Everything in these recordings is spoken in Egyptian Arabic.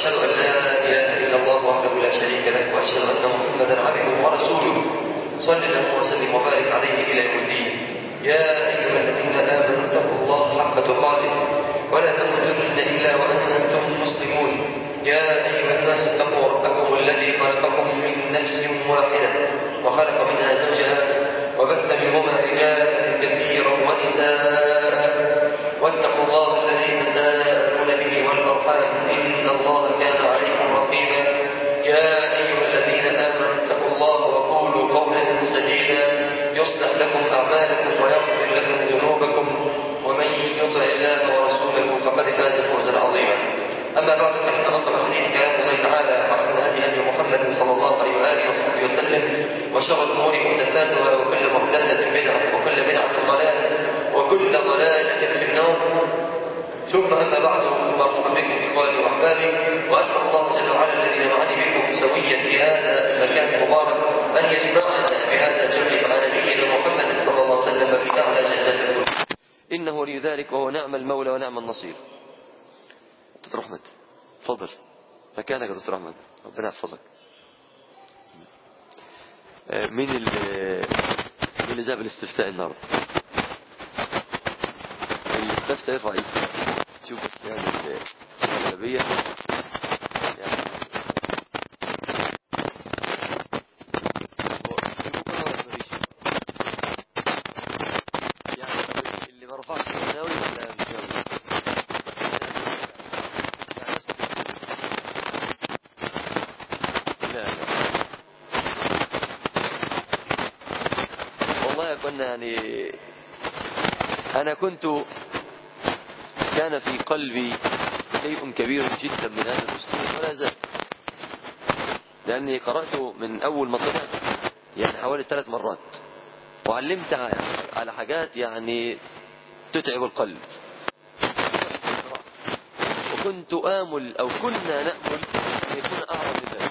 وأشهد أن لا إله إلا الله وحده لا شريك له وأشهد أن محمدا عبده ورسوله صل اللهم وسلم وبارك عليه إلى يوم الدين يا أيها الذين آمنوا اتقوا الله حق تقاته ولا تموتن إلا وأنتم مسلمون يا أيها الناس اتقوا ربكم الذي خلقكم من نفس واحدة وخلق منها زوجها وبث منهما رجالا كثيرا ونساء واتقوا الله الذي تساءلون به والأرحام إن الله كان عليكم رقيبا يا أيها الذين آمنوا اتقوا الله وقولوا قولا سديدا يصلح لكم أعمالكم ويغفر لكم ذنوبكم ومن يطع الله ورسوله فقد فاز فوزا عظيما أما بعد فإن أصدق الحديث كلام الله تعالى وأحسن هدي هدي محمد صلى الله عليه وآله وصحبه وسلم وشر الأمور محدثاتها وكل محدثة بدعة وكل بدعة ضلالة وكل ضلالة في النار ثم أما بعد مرحبا بكم إخواني وأحبابي وأسأل الله جل وعلا الذي جمعني بكم سويا في هذا المكان المبارك أن يجمعنا بهذا الجمع مع نبينا محمد صلى الله عليه وسلم في أعلى جنات الخلد إنه ولي ذلك وهو نعم المولى ونعم النصير دكتور أحمد تفضل مكانك يا دكتور أحمد ربنا يحفظك آه، مين اللي مين اللي جاب الاستفتاء النهارده؟ اللي استفتى يرفع ايده شوف بس يعني ال- الأغلبية يعني هو يبقى ولا مفيش؟ يعني طب اللي ما رفعش ناوي ولا مش ناوي؟ يعني اسكت. لا لا والله يا كنا يعني أنا كنت كان في قلبي شيء كبير جدا من هذا الدستور ولا زال لأني قرأته من أول ما طلع يعني حوالي ثلاث مرات وعلمت ع- على حاجات يعني تتعب القلب وكنت آمل أو كنا نأمل أن يكون أعظم من ذلك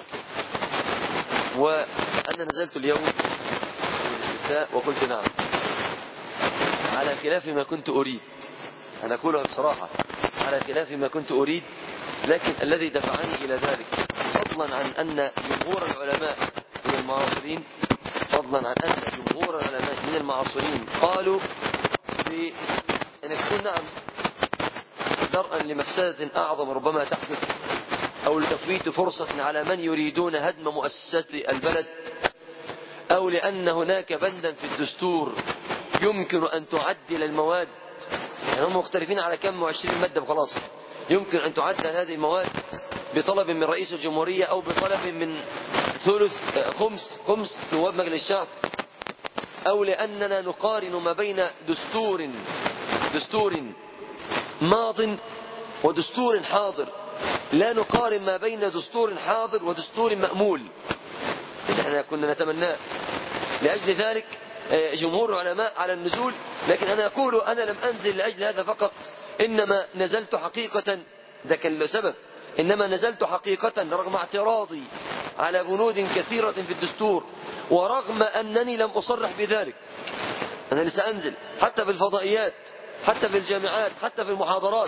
وأنا نزلت اليوم في الاستفتاء وقلت نعم على خلاف ما كنت أريد أنا أقولها بصراحة على خلاف ما كنت أريد لكن الذي دفعني إلى ذلك فضلا عن أن جمهور العلماء من المعاصرين فضلا عن أن جمهور العلماء من المعاصرين قالوا بأن يكون نعم درءا لمفسدة أعظم ربما تحدث أو لتفويت فرصة على من يريدون هدم مؤسسات البلد أو لأن هناك بندا في الدستور يمكن أن تعدل المواد يعني هم مختلفين على كم وعشرين مادة وخلاص يمكن أن تعدل هذه المواد بطلب من رئيس الجمهورية أو بطلب من ثلث آه، خمس خمس نواب مجلس الشعب أو لأننا نقارن ما بين دستور دستور ماض ودستور حاضر لا نقارن ما بين دستور حاضر ودستور مأمول اللي احنا كنا نتمناه لأجل ذلك آه، جمهور العلماء على النزول لكن أنا أقول أنا لم أنزل لأجل هذا فقط إنما نزلت حقيقة ده كان له سبب إنما نزلت حقيقة رغم اعتراضي على بنود كثيرة في الدستور ورغم أنني لم أصرح بذلك أنا لسه أنزل حتى في الفضائيات حتى في الجامعات حتى في المحاضرات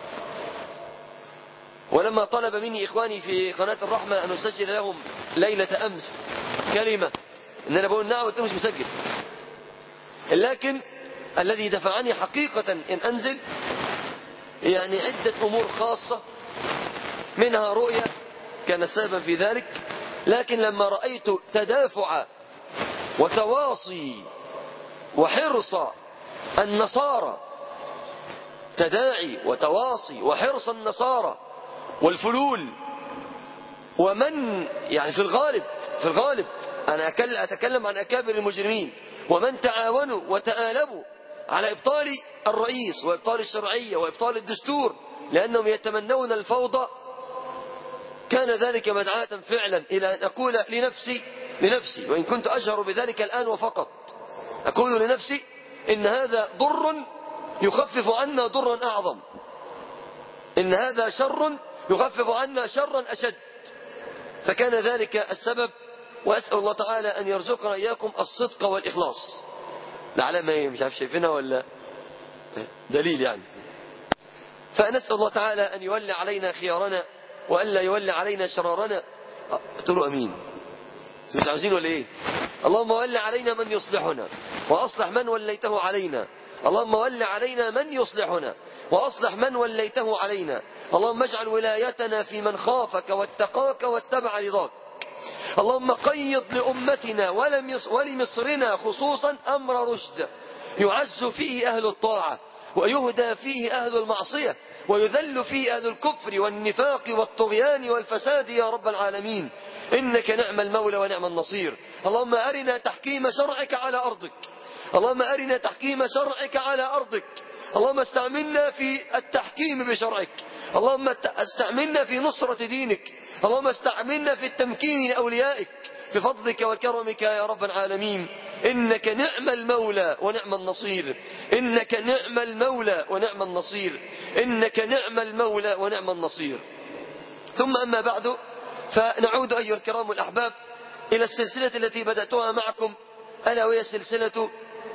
ولما طلب مني إخواني في قناة الرحمة أن أسجل لهم ليلة أمس كلمة إن أنا بقول نعم وأنت مش مسجل لكن الذي دفعني حقيقة إن أنزل يعني عدة أمور خاصة منها رؤية كان سببا في ذلك لكن لما رأيت تدافع وتواصي وحرص النصارى تداعي وتواصي وحرص النصارى والفلول ومن يعني في الغالب في الغالب أنا أكل- أتكلم عن أكابر المجرمين ومن تعاونوا وتآلبوا على إبطال الرئيس وإبطال الشرعية وإبطال الدستور لأنهم يتمنون الفوضى كان ذلك مدعاة فعلا إلى أن أقول لنفسي لنفسي وإن كنت أجهر بذلك الآن وفقط أقول لنفسي إن هذا ضر يخفف عنا ضرا أعظم إن هذا شر يخفف عنا شرا أشد فكان ذلك السبب وأسأل الله تعالى أن يرزقنا إياكم الصدق والإخلاص العلامة ايه مش عارف شايفينها ولا دليل يعني فنسأل الله تعالى أن يولي علينا خيارنا وألا يولي علينا شرارنا قلت له أمين انتوا مش عاوزين ولا ايه اللهم ول علينا من يصلحنا وأصلح من وليته علينا اللهم ول علينا من يصلحنا وأصلح من وليته علينا اللهم اجعل ولايتنا في من خافك واتقاك واتبع رضاك اللهم قيض لأمتنا ولم يص- ولمصرنا خصوصا أمر رشد يعز فيه أهل الطاعة ويهدى فيه أهل المعصية ويذل فيه أهل الكفر والنفاق والطغيان والفساد يا رب العالمين إنك نعم المولى ونعم النصير اللهم أرنا تحكيم شرعك على أرضك اللهم أرنا تحكيم شرعك على أرضك اللهم استعملنا في التحكيم بشرعك اللهم استعملنا في نصرة دينك اللهم استعملنا في التمكين لأوليائك بفضلك وكرمك يا رب العالمين إنك نعم المولى ونعم النصير إنك نعم المولى ونعم النصير إنك نعم المولى ونعم النصير ثم أما بعد فنعود أيها الكرام الأحباب إلى السلسلة التي بدأتها معكم ألا وهي سلسلة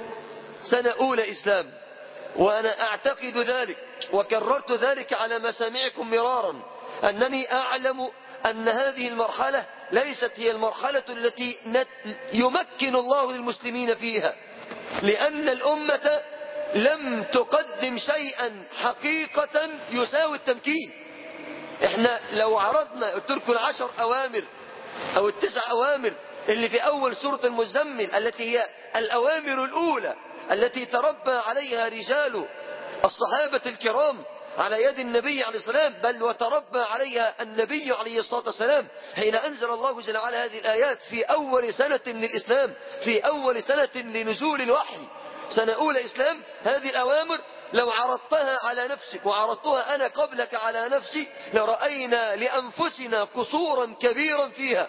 سنة أولى إسلام وأنا أعتقد ذلك وكررت ذلك على مسامعكم مرارا أنني أعلم أن هذه المرحلة ليست هي المرحلة التي نت- يمكن الله للمسلمين فيها لأن الأمة لم تقدم شيئا حقيقة يساوي التمكين احنا لو عرضنا قلت لكم العشر أوامر أو التسع أوامر اللي في أول سورة المزمل التي هي الأوامر الأولى التي تربى عليها رجال الصحابة الكرام على يد النبي عليه السلام بل وتربى عليها النبي عليه الصلاة والسلام حين أنزل الله جل وعلا هذه الآيات في أول سنة للإسلام في أول سنة لنزول الوحي سنة أولى إسلام هذه الأوامر لو عرضتها على نفسك وعرضتها أنا قبلك على نفسي لرأينا لأنفسنا قصورا كبيرا فيها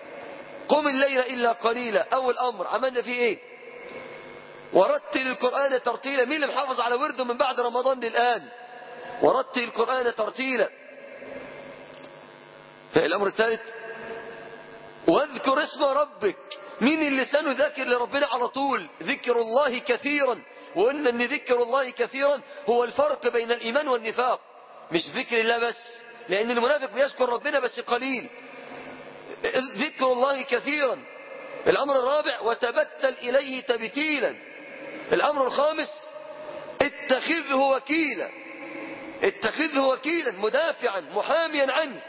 قم الليل إلا قليلا أول أمر عملنا فيه إيه ورتل القرآن ترتيلا مين اللي محافظ على ورده من بعد رمضان للآن ورتل القرآن ترتيلا الأمر الثالث واذكر اسم ربك مين اللي لسانه ذاكر لربنا على طول ذكر الله كثيرا وقلنا ان ذكر الله كثيرا هو الفرق بين الإيمان والنفاق مش ذكر الله بس لأن المنافق بيذكر ربنا بس قليل ذكر الله كثيرا الأمر الرابع وتبتل إليه تبتيلا الأمر الخامس اتخذه وكيلا اتخذه وكيلا مدافعا محاميا عنه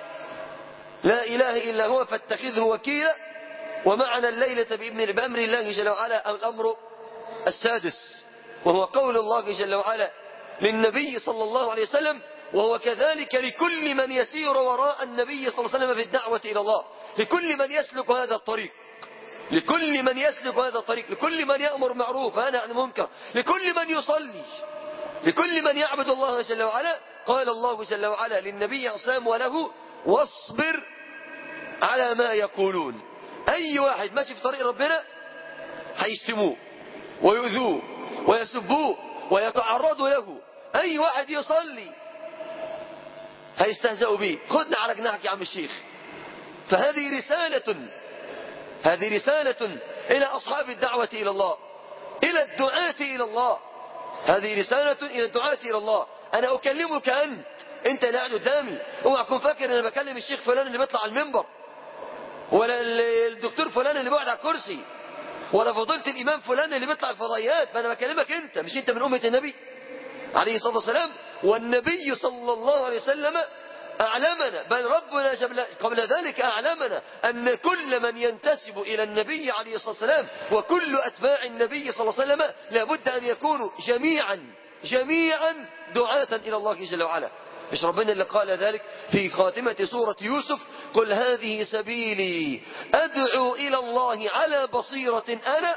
لا إله إلا هو فاتخذه وكيلا ومعنا الليلة بإذن بأمر الله جل وعلا الأمر السادس وهو قول الله جل وعلا للنبي صلى الله عليه وسلم وهو كذلك لكل من يسير وراء النبي صلى الله عليه وسلم في الدعوة إلى الله لكل من يسلك هذا الطريق لكل من يسلك هذا الطريق لكل من يأمر معروف وينهى عن المنكر لكل من يصلي لكل من يعبد الله جل وعلا قال الله جل وعلا للنبي عليه وله واصبر على ما يقولون أي واحد ماشي في طريق ربنا هيشتموه ويؤذوه ويسبوه ويتعرضوا له أي واحد يصلي هيستهزئوا به خدنا على جناحك يا عم الشيخ فهذه رسالة هذه رسالة إلى أصحاب الدعوة إلى الله إلى الدعاة إلى الله هذه رسالة إلى الدعاة إلى الله أنا أكلمك أنت أنت اللي قاعد قدامي اوعى تكون فاكر أنا بكلم الشيخ فلان اللي بيطلع على المنبر ولا الدكتور فلان اللي بيقعد على الكرسي ولا فضيلة الإمام فلان اللي بيطلع الفضائيات ما أنا بكلمك أنت مش أنت من أمة النبي عليه الصلاة والسلام والنبي صلى الله عليه وسلم أعلمنا بل ربنا جبل قبل ذلك أعلمنا أن كل من ينتسب إلى النبي عليه الصلاة والسلام وكل أتباع النبي صلى الله عليه وسلم لابد أن يكونوا جميعا جميعا دعاة إلى الله جل وعلا مش ربنا اللي قال ذلك في خاتمة سورة يوسف قل هذه سبيلي أدعو إلى الله على بصيرة أنا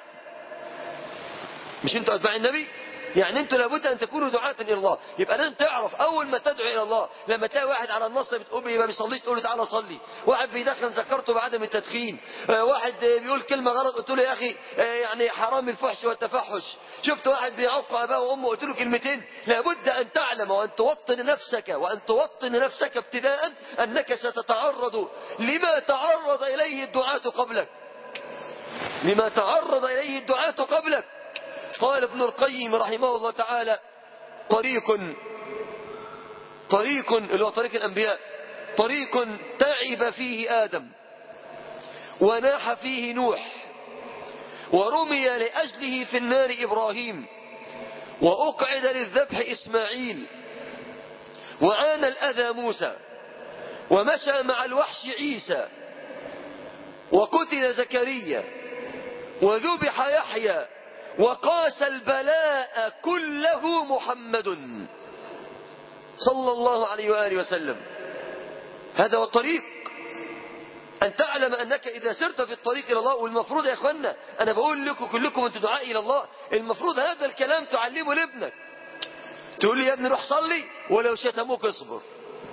مش انتوا أتباع النبي يعني انتوا لابد ان تكونوا دعاة الى الله يبقى لازم تعرف اول ما تدعو الى الله لما تلاقي واحد على النص بتقول ما بيصليش تقول له تعالى صلي واحد بيدخن ذكرته بعدم التدخين آه، واحد آه، بيقول كلمه غلط قلت له يا اخي آه، يعني حرام الفحش والتفحش شفت واحد بيعق اباه وامه قلت له كلمتين لابد ان تعلم وان توطن نفسك وان توطن نفسك ابتداء انك ستتعرض لما تعرض اليه الدعاة قبلك لما تعرض اليه الدعاة قبلك قال ابن القيم رحمه الله تعالى طريق طريق اللي هو طريق الأنبياء طريق تعب فيه آدم وناح فيه نوح ورمي لأجله في النار إبراهيم وأقعد للذبح إسماعيل وعانى الأذى موسى ومشى مع الوحش عيسى وقتل زكريا وذبح يحيى وقاس البلاء كله محمد صلى الله عليه وآله وسلم هذا هو الطريق أن تعلم أنك إذا سرت في الطريق إلى الله والمفروض يا أخوانا أنا بقول لكم كلكم أنتم دعاء إلى الله المفروض هذا الكلام تعلمه لابنك تقول لي يا ابني روح صلي ولو شتموك اصبر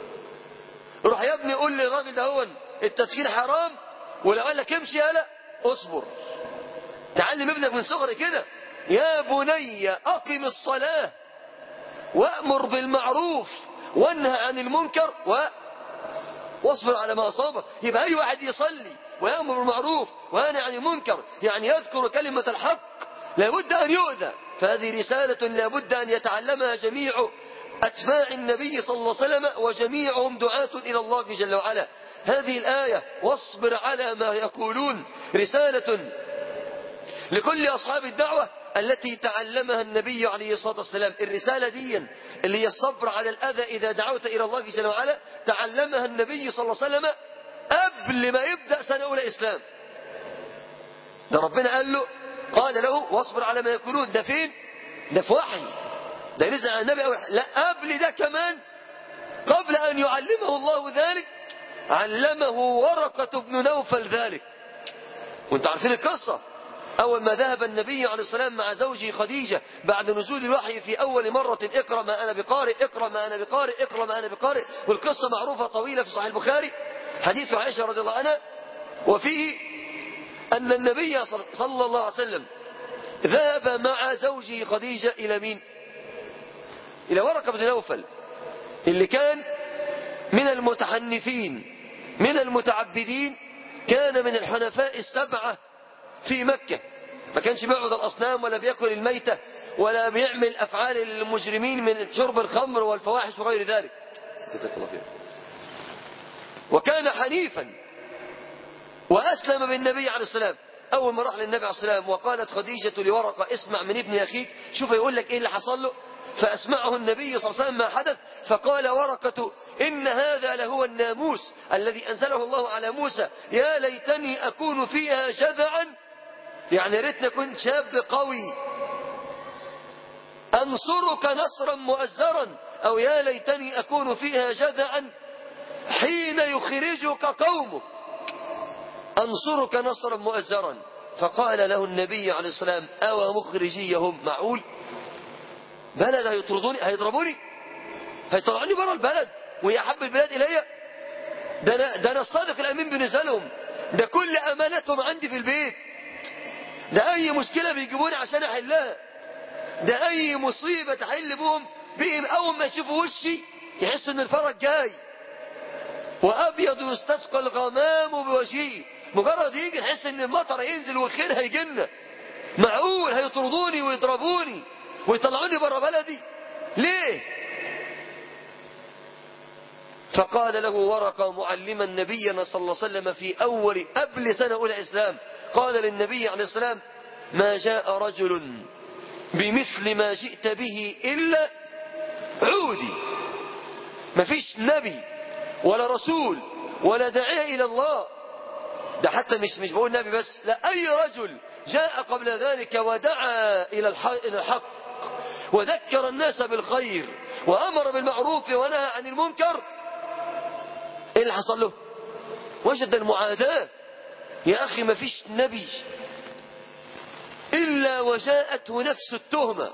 روح يا ابني قول للراجل ده هو التدخين حرام ولو قال لك امشي يالا اصبر تعلم ابنك من صغري كده يا بني أقم الصلاة وأمر بالمعروف وانهى عن المنكر و... واصبر على ما أصابك يبقى أي واحد يصلي ويأمر بالمعروف وينهى عن المنكر يعني يذكر كلمة الحق لابد أن يؤذى فهذه رسالة لابد أن يتعلمها جميع أتباع النبي صلى الله عليه وسلم وجميعهم دعاة إلى الله جل وعلا هذه الآية واصبر على ما يقولون رسالة لكل أصحاب الدعوة التي تعلمها النبي عليه الصلاة والسلام الرسالة دي اللي هي الصبر على الأذى إذا دعوت إلى الله جل وعلا تعلمها النبي صلى الله عليه وسلم قبل ما يبدأ سنة أولى إسلام ده ربنا قال له قال له واصبر على ما يقولون ده فين ده في وحي ده نزل على النبي أول لا قبل ده كمان قبل أن يعلمه الله ذلك علمه ورقة بن نوفل ذلك وانت عارفين القصة أول ما ذهب النبي عليه السلام مع زوجه خديجة بعد نزول الوحي في أول مرة اقرأ ما أنا بقارئ اقرأ ما أنا بقارئ اقرأ ما أنا بقارئ والقصة معروفة طويلة في صحيح البخاري حديث عائشة رضي الله عنها وفيه أن النبي صلى الله عليه وسلم ذهب مع زوجه خديجة إلى مين إلى ورقة بن نوفل اللي كان من المتحنثين من المتعبدين كان من الحنفاء السبعة في مكة ما كانش بيعبد الأصنام ولا بيأكل الميتة ولا بيعمل أفعال المجرمين من شرب الخمر والفواحش وغير ذلك جزاك الله خير وكان حنيفا وأسلم بالنبي عليه السلام أول ما راح للنبي عليه السلام وقالت خديجة لورقة اسمع من ابن أخيك شوف يقول لك إيه اللي حصل له فأسمعه النبي صلى الله عليه وسلم ما حدث فقال ورقة إن هذا لهو الناموس الذي أنزله الله على موسى يا ليتني أكون فيها جذعا يعني ريتني كنت شاب قوي أنصرك نصرا مؤزرا أو يا ليتني أكون فيها جذعا حين يخرجك قومك أنصرك نصرا مؤزرا فقال له النبي عليه السلام أو مخرجيهم معقول بلد هيطردوني هيضربوني هيطلعوني بره البلد وهي أحب البلاد إلي ده أنا, ده أنا الصادق الأمين بالنسبة لهم ده كل أمانتهم عندي في البيت ده أي مشكلة بيجيبوني عشان أحلها ده أي مصيبة تحل بهم بهم أول ما يشوفوا وشي يحسوا إن الفرج جاي وأبيض يستسقى الغمام بوجهه مجرد يجي نحس إن المطر هينزل والخير هيجينا معقول هيطردوني ويضربوني ويطلعوني بره بلدي ليه فقال له ورقة معلما نبينا صلى الله عليه وسلم في أول قبل سنة أولى إسلام قال للنبي عليه السلام ما جاء رجل بمثل ما جئت به إلا عودي ما فيش نبي ولا رسول ولا داعية إلى الله ده حتى مش مش بقول نبي بس لا أي رجل جاء قبل ذلك ودعا إلى الحق وذكر الناس بالخير وأمر بالمعروف ونهى عن المنكر ايه اللي حصل له وجد المعاداة يا أخي ما فيش نبي إلا وجاءته نفس التهمة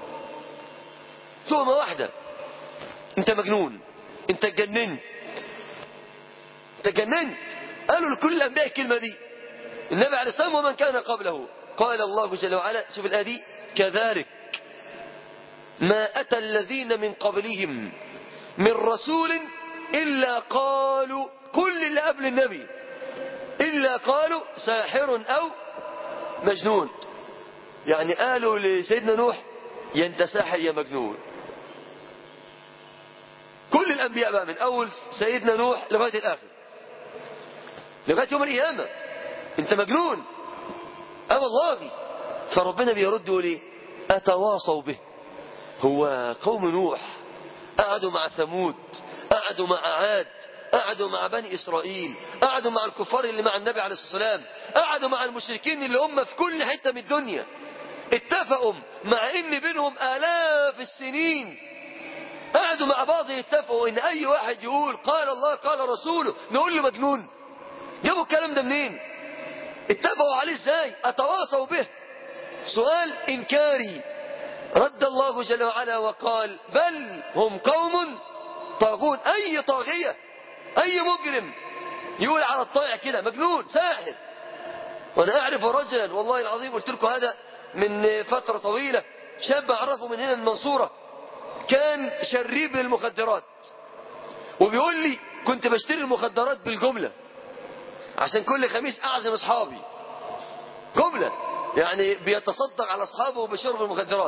تهمة واحدة انت مجنون انت اتجننت انت اتجننت قالوا لكل الأنبياء الكلمة دي النبي عليه السلام ومن كان قبله قال الله جل وعلا شوف الآية دي كذلك ما أتى الذين من قبلهم من رسول إلا قالوا كل اللي قبل النبي إلا قالوا ساحر أو مجنون يعني قالوا لسيدنا نوح يا انت ساحر يا مجنون كل الأنبياء بقى من أول سيدنا نوح لغاية الآخر لغاية يوم القيامة أنت مجنون أه والله فربنا بيرد يقول إيه أتواصوا به هو قوم نوح قعدوا مع ثمود قعدوا مع عاد قعدوا مع بني إسرائيل قعدوا مع الكفار اللي مع النبي عليه الصلاة والسلام قعدوا مع المشركين اللي هم في كل حتة من الدنيا اتفقوا مع ان بينهم آلاف السنين قعدوا مع بعض يتفقوا ان اي واحد يقول قال الله قال رسوله نقول له مجنون جابوا الكلام ده منين اتفقوا عليه ازاي اتواصوا به سؤال انكاري رد الله جل وعلا وقال بل هم قوم طاغون اي طاغية اي مجرم يقول على الطائع كده مجنون ساحر وانا اعرف رجلا والله العظيم قلت لكم هذا من فترة طويلة شاب اعرفه من هنا المنصورة كان شريب للمخدرات وبيقول لي كنت بشتري المخدرات بالجملة عشان كل خميس اعزم اصحابي جملة يعني بيتصدق على اصحابه بشرب المخدرات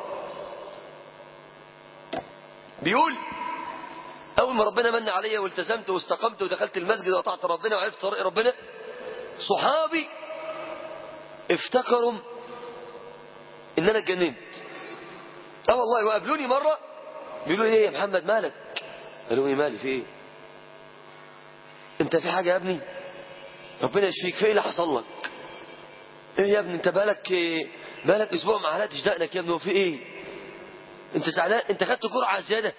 بيقول اول ما ربنا من عليا والتزمت واستقمت ودخلت المسجد وقطعت ربنا وعرفت طريق ربنا صحابي افتكروا ان انا اتجننت اه والله وقابلوني مرة بيقولوا لي ايه يا محمد مالك قالوا لي مالي في ايه انت في حاجة يا ابني ربنا يشفيك في ايه اللي حصل لك ايه يا ابني انت بالك إيه؟ بالك اسبوع ما علقتش دقنك يا ابني وفي ايه انت زعلان انت خدت جرعه زياده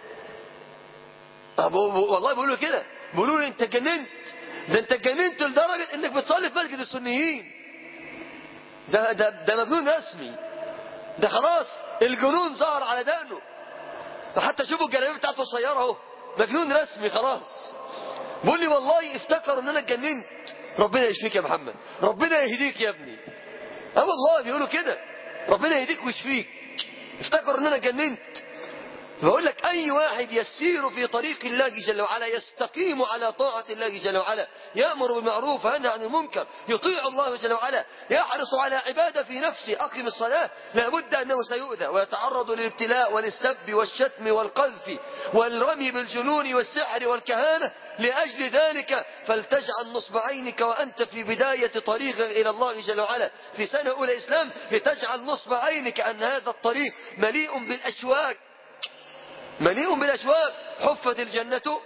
أه والله بيقولوا كده بيقولوا لي انت اتجننت ده انت اتجننت لدرجه انك بتصلي في مسجد السنيين ده ده ده مجنون رسمي ده خلاص الجنون ظهر على دقنه وحتى شوفوا الجلابيه بتاعته قصيره اهو مجنون رسمي خلاص بيقول لي والله افتكروا ان انا اتجننت ربنا يشفيك يا محمد ربنا يهديك يا ابني اه والله بيقولوا كده ربنا يهديك ويشفيك افتكروا ان انا اتجننت بقول لك اي واحد يسير في طريق الله جل وعلا يستقيم على طاعة الله جل وعلا يأمر بالمعروف وينهى عن المنكر يطيع الله جل وعلا يحرص على عبادة في نفسه أقم الصلاة لابد أنه سيؤذى ويتعرض للابتلاء وللسب والشتم والقذف والرمي بالجنون والسحر والكهانة لأجل ذلك فلتجعل نصب عينك وأنت في بداية طريق إلى الله جل وعلا في سنة أولى إسلام لتجعل نصب عينك أن هذا الطريق مليء بالأشواك مليء بالأشواق حفت الجنة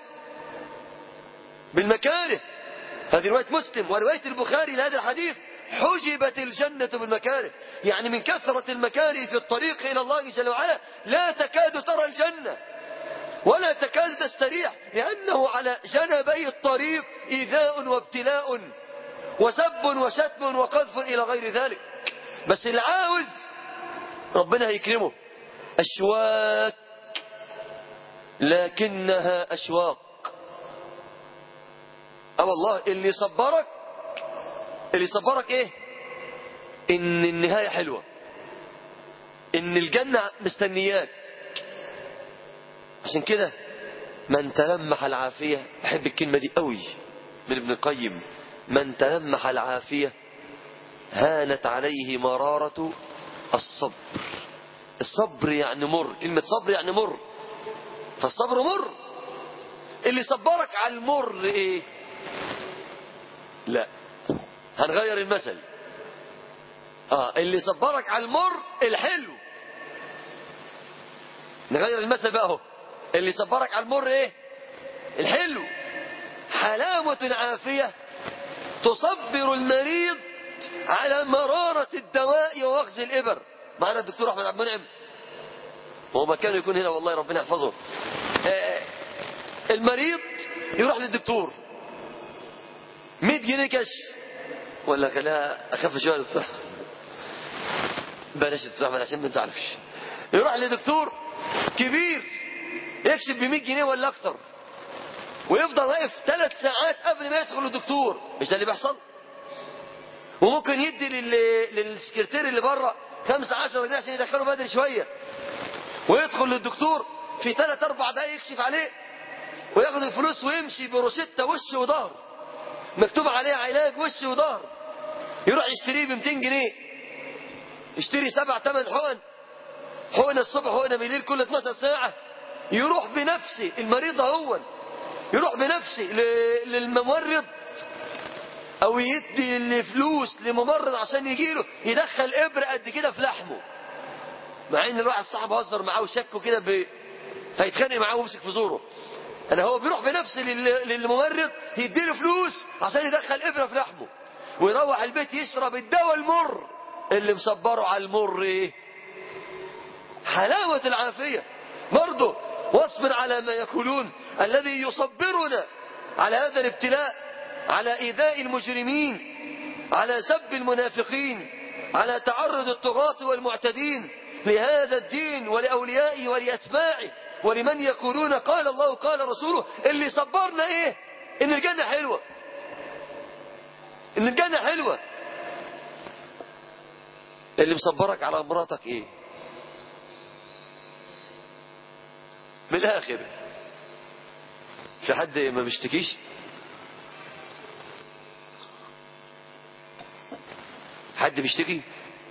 بالمكاره هذه رواية مسلم ورواية البخاري لهذا الحديث حجبت الجنة بالمكاره يعني من كثرة المكاره في الطريق إلى الله جل وعلا لا تكاد ترى الجنة ولا تكاد تستريح لأنه على جنبي الطريق إيذاء وابتلاء وسب وشتم وقذف إلى غير ذلك بس اللي عاوز ربنا هيكرمه أشواك لكنها أشواق اه والله اللي يصبرك اللي يصبرك ايه ان النهاية حلوة ان الجنة مستنياك عشان كده من تلمح العافية بحب الكلمة دي قوي من ابن القيم من تلمح العافية هانت عليه مرارة الصبر الصبر يعني مر كلمة صبر يعني مر فالصبر مر اللي صبرك على المر ايه لا هنغير المثل اه اللي صبرك على المر الحلو نغير المثل بقى اهو اللي صبرك على المر ايه الحلو حلاوة العافية تصبر المريض على مرارة الدواء ووخز الإبر معنا الدكتور أحمد عبد المنعم وهو ما كان يكون هنا والله ربنا يحفظه آه المريض يروح للدكتور 100 جنيه كشف ولا خليها اخف شويه يا دكتور بلاش تستعمل عشان ما نزعلش يروح لدكتور كبير يكشف ب 100 جنيه ولا اكتر ويفضل واقف ثلاث ساعات قبل ما يدخل الدكتور مش ده اللي بيحصل وممكن يدي لل... للسكرتير اللي بره 15 جنيه عشان يدخله بدري شويه ويدخل للدكتور في ثلاث اربع دقايق يكشف عليه وياخد الفلوس ويمشي بروشته وش وظهر مكتوب عليها علاج وش وظهر يروح يشتريه ب 200 جنيه يشتري سبع ثمان حقن حقن الصبح حقن بالليل كل 12 ساعة يروح بنفسه المريض هو يروح بنفسه ل- للممرض او يدي الفلوس لممرض عشان يجيله يدخل ابره قد كده في لحمه مع ان الواحد صاحبه هزر معاه وشكه كده ب... هيتخانق معاه ويمسك في زوره انا هو بيروح بنفسه لل... للممرض يديله فلوس عشان يدخل ابره في لحمه ويروح البيت يشرب الدواء المر اللي مصبره على المر ايه حلاوة العافية برضه واصبر على ما يقولون الذي يصبرنا على هذا الابتلاء على إيذاء المجرمين على سب المنافقين على تعرض الطغاة والمعتدين لهذا الدين ولأوليائه ولأتباعه ولمن يقولون قال الله قال رسوله اللي صبرنا ايه ان الجنة حلوة ان الجنة حلوة اللي مصبرك على مراتك ايه من الاخر في حد ما بيشتكيش حد بيشتكي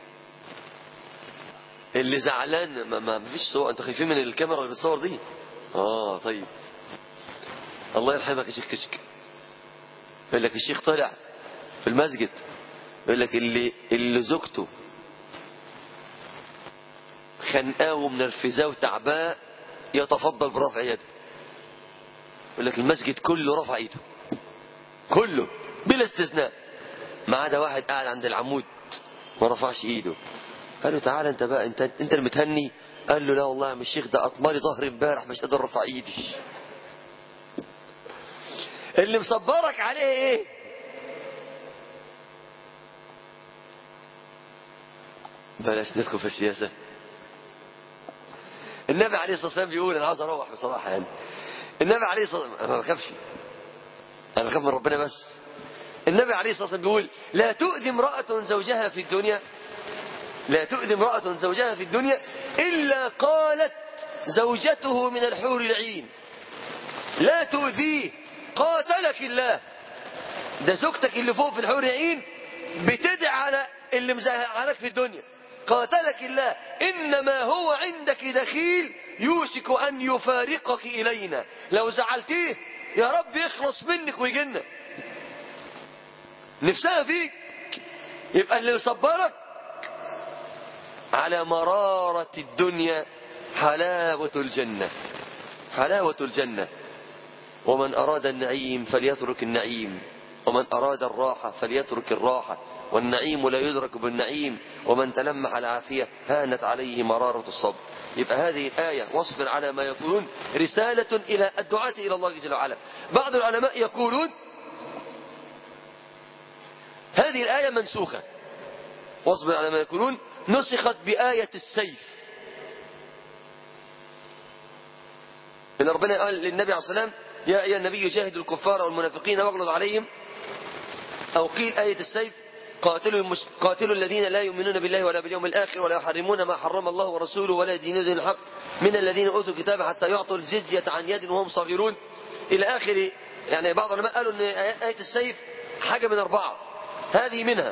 اللي زعلان ما, ما فيش صور انتوا خايفين من الكاميرا اللي بتصور دي اه طيب الله يرحمك يا شيخ كشك يقول لك الشيخ طلع في المسجد يقول لك اللي اللي زوجته خنقاه ومنرفزاه وتعباه يتفضل برفع يده يقول لك المسجد كله رفع ايده كله بلا استثناء ما عدا واحد قاعد عند العمود ما رفعش ايده قال له تعالى انت بقى انت انت المتهني قال له لا والله يا عم الشيخ ده اطمالي ظهري امبارح مش قادر ارفع ايدي اللي مصبرك عليه ايه بلاش ندخل في السياسه النبي عليه الصلاه والسلام بيقول انا عاوز اروح بصراحه يعني النبي عليه الصلاه والسلام انا ما بخافش انا بخاف من ربنا بس النبي عليه الصلاه والسلام بيقول لا تؤذي امراه زوجها في الدنيا لا تؤذي امراه زوجها في الدنيا الا قالت زوجته من الحور العين لا تؤذيه قاتلك الله ده زوجتك اللي فوق في الحور العين بتدعي على اللي مزهقك في الدنيا قاتلك الله إنما هو عندك دخيل يوشك أن يفارقك إلينا لو زعلتيه يا رب يخلص منك ويجنك نفسها فيك يبقى اللي يصبرك على مرارة الدنيا حلاوة الجنة حلاوة الجنة ومن أراد النعيم فليترك النعيم ومن أراد الراحة فليترك الراحة والنعيم لا يدرك بالنعيم ومن تلمح العافية هانت عليه مرارة الصبر يبقى هذه الآية واصبر على ما يقولون رسالة إلى الدعاة إلى الله جل وعلا بعض العلماء يقولون هذه الآية منسوخة واصبر على ما يقولون نسخت بآية السيف إن ربنا قال للنبي عليه الصلاة والسلام يا أيها النبي جاهد الكفار والمنافقين واغلظ عليهم أو قيل آية السيف قاتلوا, المش... قاتلوا الذين لا يؤمنون بالله ولا باليوم الآخر ولا يحرمون ما حرم الله ورسوله ولا يدينون دين الحق من الذين أوتوا الكتاب حتى يعطوا الجزية عن يد وهم صغيرون إلى آخر يعني بعض العلماء قالوا أن آية السيف حاجة من أربعة هذه منها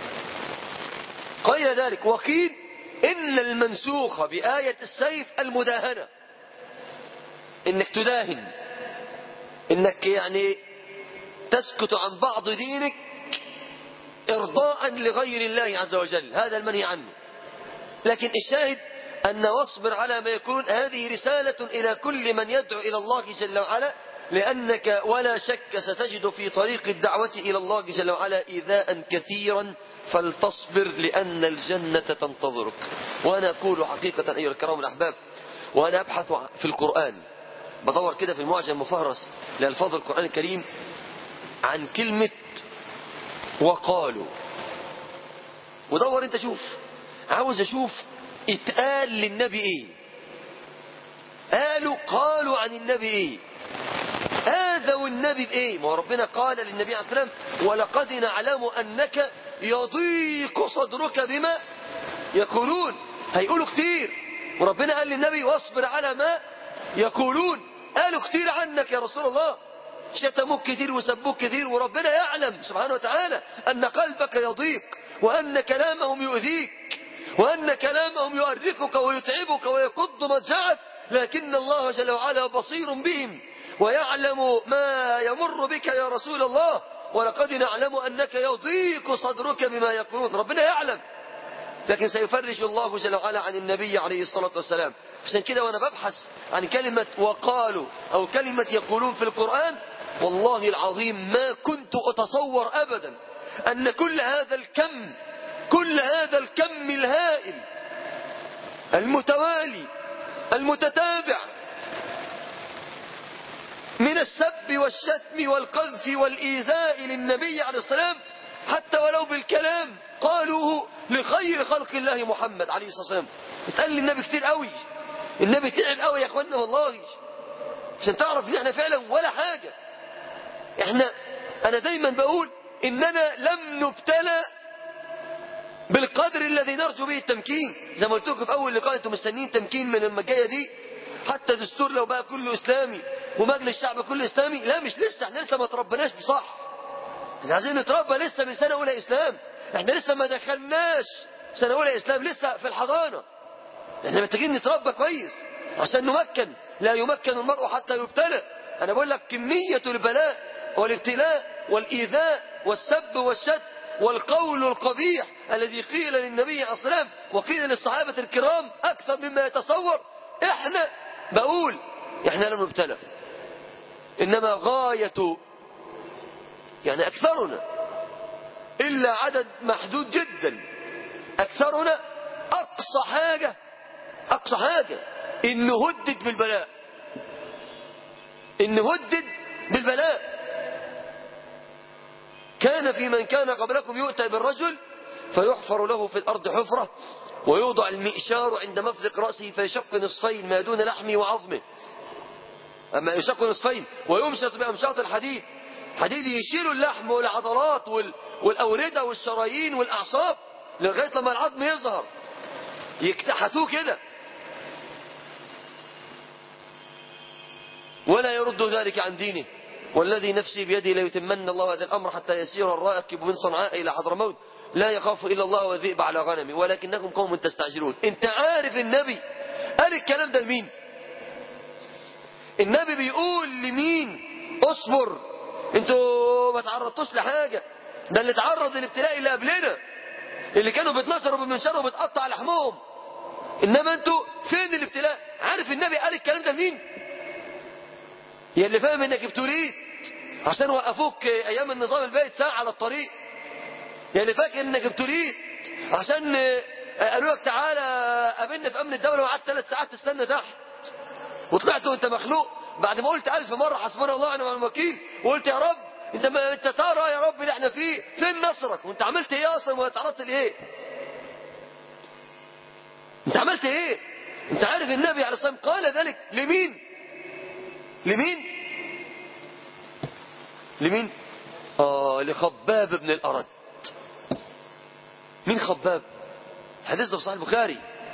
قيل ذلك وقيل إن المنسوخ بآية السيف المداهنة إنك تداهن إنك يعني تسكت عن بعض دينك إرضاء لغير الله عز وجل هذا المنهي عنه لكن الشاهد أن واصبر على ما يكون هذه رسالة إلى كل من يدعو إلى الله جل وعلا لأنك ولا شك ستجد في طريق الدعوة إلى الله جل وعلا إيذاء كثيرا فلتصبر لأن الجنة تنتظرك وأنا أقول حقيقة أيها الكرام الأحباب وأنا أبحث في القرآن بدور كده في المعجم المفهرس لألفاظ القرآن الكريم عن كلمة وقالوا ودور انت شوف عاوز اشوف اتقال للنبي ايه قالوا قالوا عن النبي ايه آذوا النبي بإيه ما هو ربنا قال للنبي عليه السلام ولقد نعلم أنك يضيق صدرك بما يقولون هيقولوا كتير وربنا قال للنبي واصبر على ما يقولون قالوا كتير عنك يا رسول الله شتموك كتير وسبوك كتير وربنا يعلم سبحانه وتعالى أن قلبك يضيق وأن كلامهم يؤذيك وأن كلامهم يؤرقك ويتعبك ويقض مضجعك لكن الله جل وعلا بصير بهم ويعلم ما يمر بك يا رسول الله ولقد نعلم أنك يضيق صدرك بما يقولون ربنا يعلم لكن سيفرج الله جل وعلا عن النبي عليه الصلاة والسلام عشان كده وأنا ببحث عن كلمة وقالوا أو كلمة يقولون في القرآن والله العظيم ما كنت أتصور أبدا أن كل هذا الكم كل هذا الكم الهائل المتوالي المتتابع من السب والشتم والقذف والإيذاء للنبي عليه السلام حتى ولو بالكلام قالوه لخير خلق الله محمد عليه الصلاة والسلام اتقال للنبي كتير قوي النبي تعب قوي يا اخوانا والله عشان تعرف ان احنا فعلا ولا حاجة احنا انا دايما بقول اننا لم نبتلى بالقدر الذي نرجو به التمكين زي ما قلت لكم في اول لقاء انتم مستنيين تمكين من المجايه دي حتى دستور لو بقى كله اسلامي ومجلس الشعب كله اسلامي لا مش لسه احنا لسه ما تربناش بصح احنا عايزين نتربى لسه من سنه اولى اسلام احنا لسه ما دخلناش سنه اولى اسلام لسه في الحضانه احنا محتاجين نتربى كويس عشان نمكن لا يمكن المرء حتى يبتلى انا بقول لك كميه البلاء والابتلاء والايذاء والسب والشد والقول القبيح الذي قيل للنبي عليه الصلاه والسلام وقيل للصحابه الكرام اكثر مما يتصور احنا بقول احنا لم نبتلى انما غايه يعني اكثرنا الا عدد محدود جدا اكثرنا اقصى حاجه اقصى حاجه ان هدد بالبلاء ان هدد بالبلاء كان في من كان قبلكم يؤتى بالرجل فيحفر له في الأرض حفرة ويوضع المئشار عند مفرق رأسه فيشق نصفين ما دون لحمه وعظمه أما يشق نصفين ويمشط بأمشاط الحديد حديد يشيل اللحم والعضلات وال... والأوردة والشرايين والأعصاب لغاية لما العظم يظهر يكتحتوه كده ولا يرد ذلك عن دينه والذي نفسي بيده ليتمن الله هذا الأمر حتى يسير الراكب من صنعاء إلى حضرموت لا يخاف إلا الله وذئب على غنمه ولكنكم قوم تستعجلون انت عارف النبي قال الكلام ده لمين النبي بيقول لمين اصبر انتوا ما تعرضتوش لحاجة ده اللي تعرض للابتلاء اللي قبلنا اللي كانوا بيتنصروا بالمنشار وبتقطع لحمهم انما انتوا فين الابتلاء عارف النبي قال الكلام ده لمين يا اللي فاهم انك ابتليت عشان وقفوك ايام النظام البايت ساعة على الطريق يا اللي فاكر انك ابتليت عشان قالوا لك تعالى قابلنا في امن الدولة وقعدت ثلاث ساعات تستنى تحت وطلعت وانت مخلوق بعد ما قلت الف مرة حسبنا الله ونعم الوكيل وقلت يا رب انت ما انت ترى يا رب اللي احنا فيه فين نصرك وانت عملت ايه اصلا وتعرضت لايه انت عملت ايه انت عارف النبي عليه الصلاه والسلام قال ذلك لمين لمين لمين آه لخباب بن الأرد مين خباب حديث ده في صحيح البخاري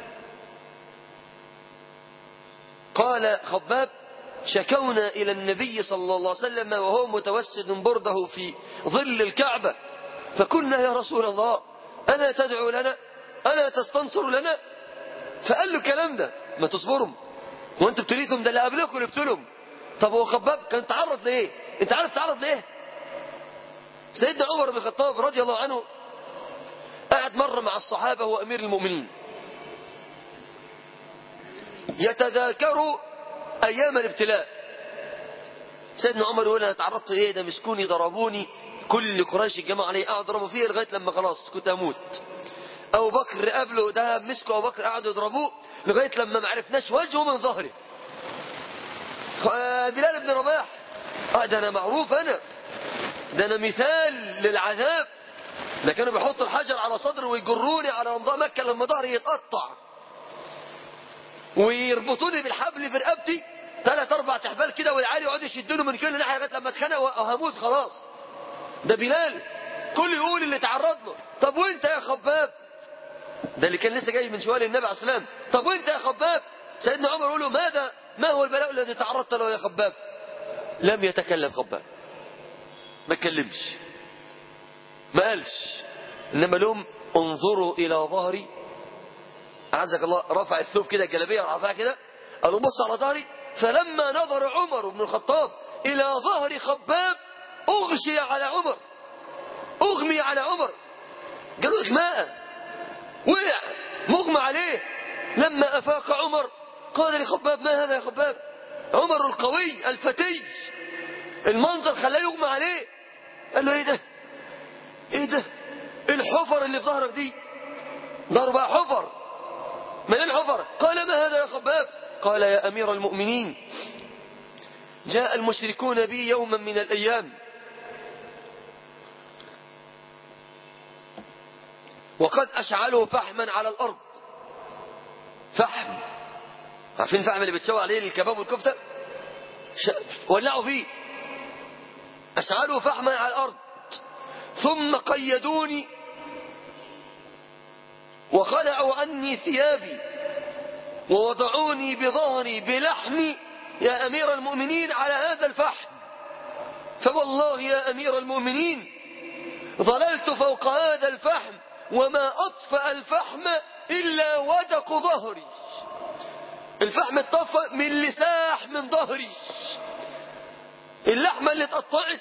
قال خباب شكونا إلى النبي صلى الله عليه وسلم وهو متوسد برده في ظل الكعبة فقلنا يا رسول الله ألا تدعو لنا ألا تستنصر لنا فقال له الكلام ده ما تصبروا وانتوا ابتليتم ده اللي قبلكم اللي ابتلهم طب هو خباب كان تعرض لايه انت عارف تعرض لايه سيدنا عمر بن الخطاب رضي الله عنه قعد مرة مع الصحابة هو أمير المؤمنين يتذاكروا أيام الابتلاء سيدنا عمر يقول أنا تعرضت إيه ده مسكوني ضربوني كل قريش الجماعة عليه قعدوا يضربوا فيه لغاية لما خلاص كنت أموت أبو بكر قبله ده مسكوا أبو بكر قعدوا يضربوه لغاية لما ما عرفناش وجهه من ظهره بلال بن رباح اه ده انا معروف انا ده انا مثال للعذاب ده كانوا بيحطوا الحجر على صدري ويجروني على امضاء مكه لما ظهري يتقطع ويربطوني بالحبل في رقبتي ثلاث اربع تحبال كده والعيال يقعدوا يشدوني من كل ناحيه لغايه لما اتخنق وهموت خلاص ده بلال كل يقول اللي تعرض له طب وانت يا خباب ده اللي كان لسه جاي من شوال النبي عليه السلام طب وانت يا خباب سيدنا عمر يقول له ماذا ما هو البلاء الذي تعرضت له يا خباب لم يتكلم خباب ما اتكلمش ما قالش انما لهم انظروا الى ظهري اعزك الله رفع الثوب كده الجلابيه رفعها كده قالوا بص على ظهري فلما نظر عمر بن الخطاب إلى ظهر خباب أغشي على عمر أغمي على عمر قالوا إغماء وقع مغمى عليه لما أفاق عمر قال لخباب ما هذا يا خباب عمر القوي الفتي المنظر خلاه يغمى عليه قال له ايه ده ايه ده الحفر اللي في ظهرك دي ضرب حفر من الحفر قال ما هذا يا خباب قال يا أمير المؤمنين جاء المشركون بي يوما من الأيام وقد أشعلوا فحما على الأرض فحم عارفين الفحم اللي بتسوي عليه الكباب والكفتة ش... ولعوا فيه أشعلوا فحما على الأرض ثم قيدوني وخلعوا عني ثيابي ووضعوني بظهري بلحمي يا أمير المؤمنين على هذا الفحم فوالله يا أمير المؤمنين ظللت فوق هذا الفحم وما أطفأ الفحم إلا ودق ظهري الفحم اتطفأ من لساح من ظهري اللحمة اللي اتقطعت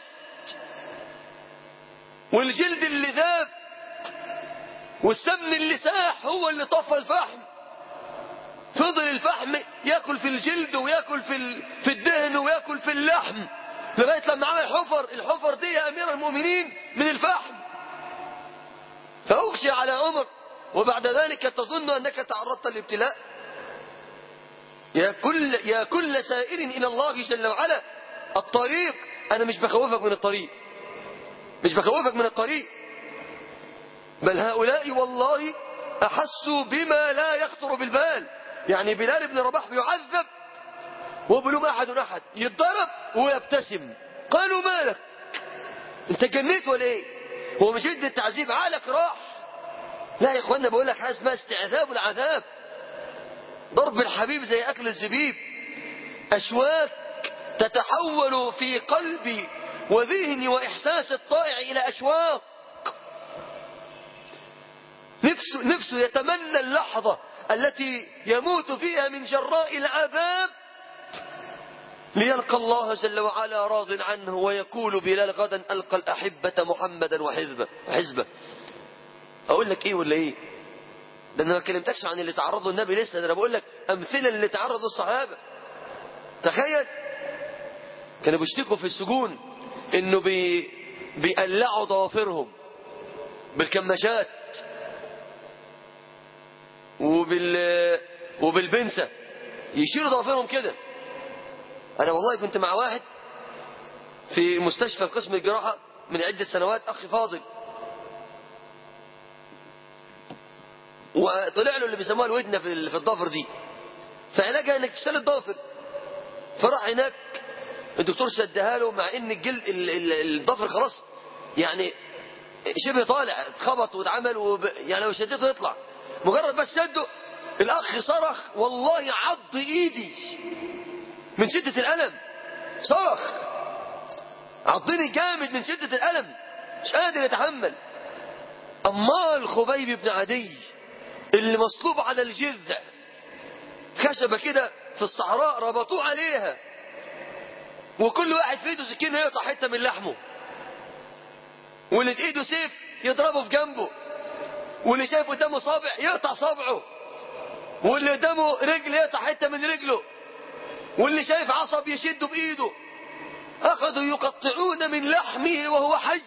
والجلد اللي ذاب والسمن اللي ساح هو اللي طفى الفحم فضل الفحم ياكل في الجلد وياكل في في الدهن وياكل في اللحم لغايه لما عمل حفر الحفر دي يا امير المؤمنين من الفحم فاغشي على عمر وبعد ذلك تظن انك تعرضت للابتلاء يا كل يا كل سائر الى الله جل وعلا الطريق انا مش بخوفك من الطريق مش بخوفك من الطريق بل هؤلاء والله أحسوا بما لا يخطر بالبال يعني بلال بن رباح بيعذب وبلوم أحد أحد يتضرب ويبتسم قالوا مالك انت جنيت ولا ايه هو مش يدي التعذيب عقلك راح لا يا اخوانا بقول لك حاجه اسمها استعذاب العذاب ضرب الحبيب زي اكل الزبيب اشواك تتحول في قلبي وذهني واحساس الطائع الى اشواق نفسه, نفسه يتمنى اللحظة التي يموت فيها من جراء العذاب ليلقى الله جل وعلا راض عنه ويقول بلال غدا ألقى الأحبة محمدا وحزبه وحزبه أقول لك إيه ولا إيه ده أنا ما كلمتكش عن اللي تعرض له النبي لسه ده أنا بقول لك أمثلة اللي تعرض له الصحابة تخيل كانوا بيشتكوا في السجون إنه بي بيقلعوا ضوافرهم بالكماشات وبال وبالبنسة يشيلوا ضوافرهم كده انا والله كنت مع واحد في مستشفى قسم الجراحة من عدة سنوات اخ فاضل وطلع له اللي بيسموها الودنة في في الضافر دي فعلاجها انك تشتري الضافر فراح هناك الدكتور شدها له مع ان الجلد الضفر خلاص يعني شبه طالع اتخبط واتعمل وب... يعني لو شدته يطلع مجرد بس شده الاخ صرخ والله عض ايدي من شدة الالم صرخ عضني جامد من شدة الالم مش قادر يتحمل امال خبيب بن عدي اللي مصلوب على الجذع خشبة كده في الصحراء ربطوه عليها وكل واحد في ايده سكينه يقطع حته من لحمه واللي في ايده سيف يضربه في جنبه واللي شايف قدامه صابع يقطع صابعه واللي قدامه رجل يقطع حته من رجله واللي شايف عصب يشده بايده اخذوا يقطعون من لحمه وهو حي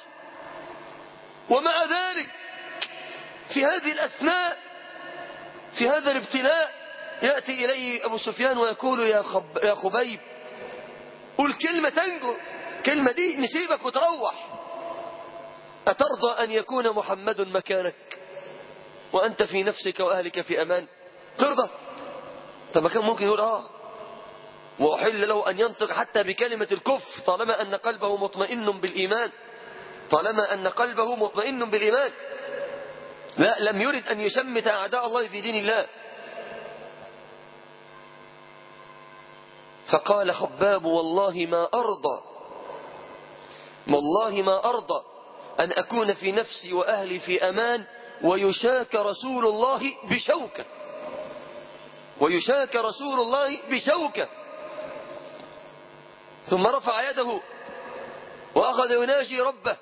ومع ذلك في هذه الاثناء في هذا الابتلاء ياتي اليه ابو سفيان ويقول يا خب يا خبيب قول كلمة تنجو كلمة دي نسيبك وتروح أترضى أن يكون محمد مكانك وأنت في نفسك وأهلك في أمان ترضى طب ما كان ممكن يقول آه وأحل له أن ينطق حتى بكلمة الكفر طالما أن قلبه مطمئن بالإيمان طالما أن قلبه مطمئن بالإيمان لا لم يرد أن يشمت أعداء الله في دين الله فقال خباب والله ما أرضى والله ما أرضى أن أكون في نفسي وأهلي في أمان ويشاك رسول الله بشوكة ويشاك رسول الله بشوكة ثم رفع يده وأخذ يناجي ربه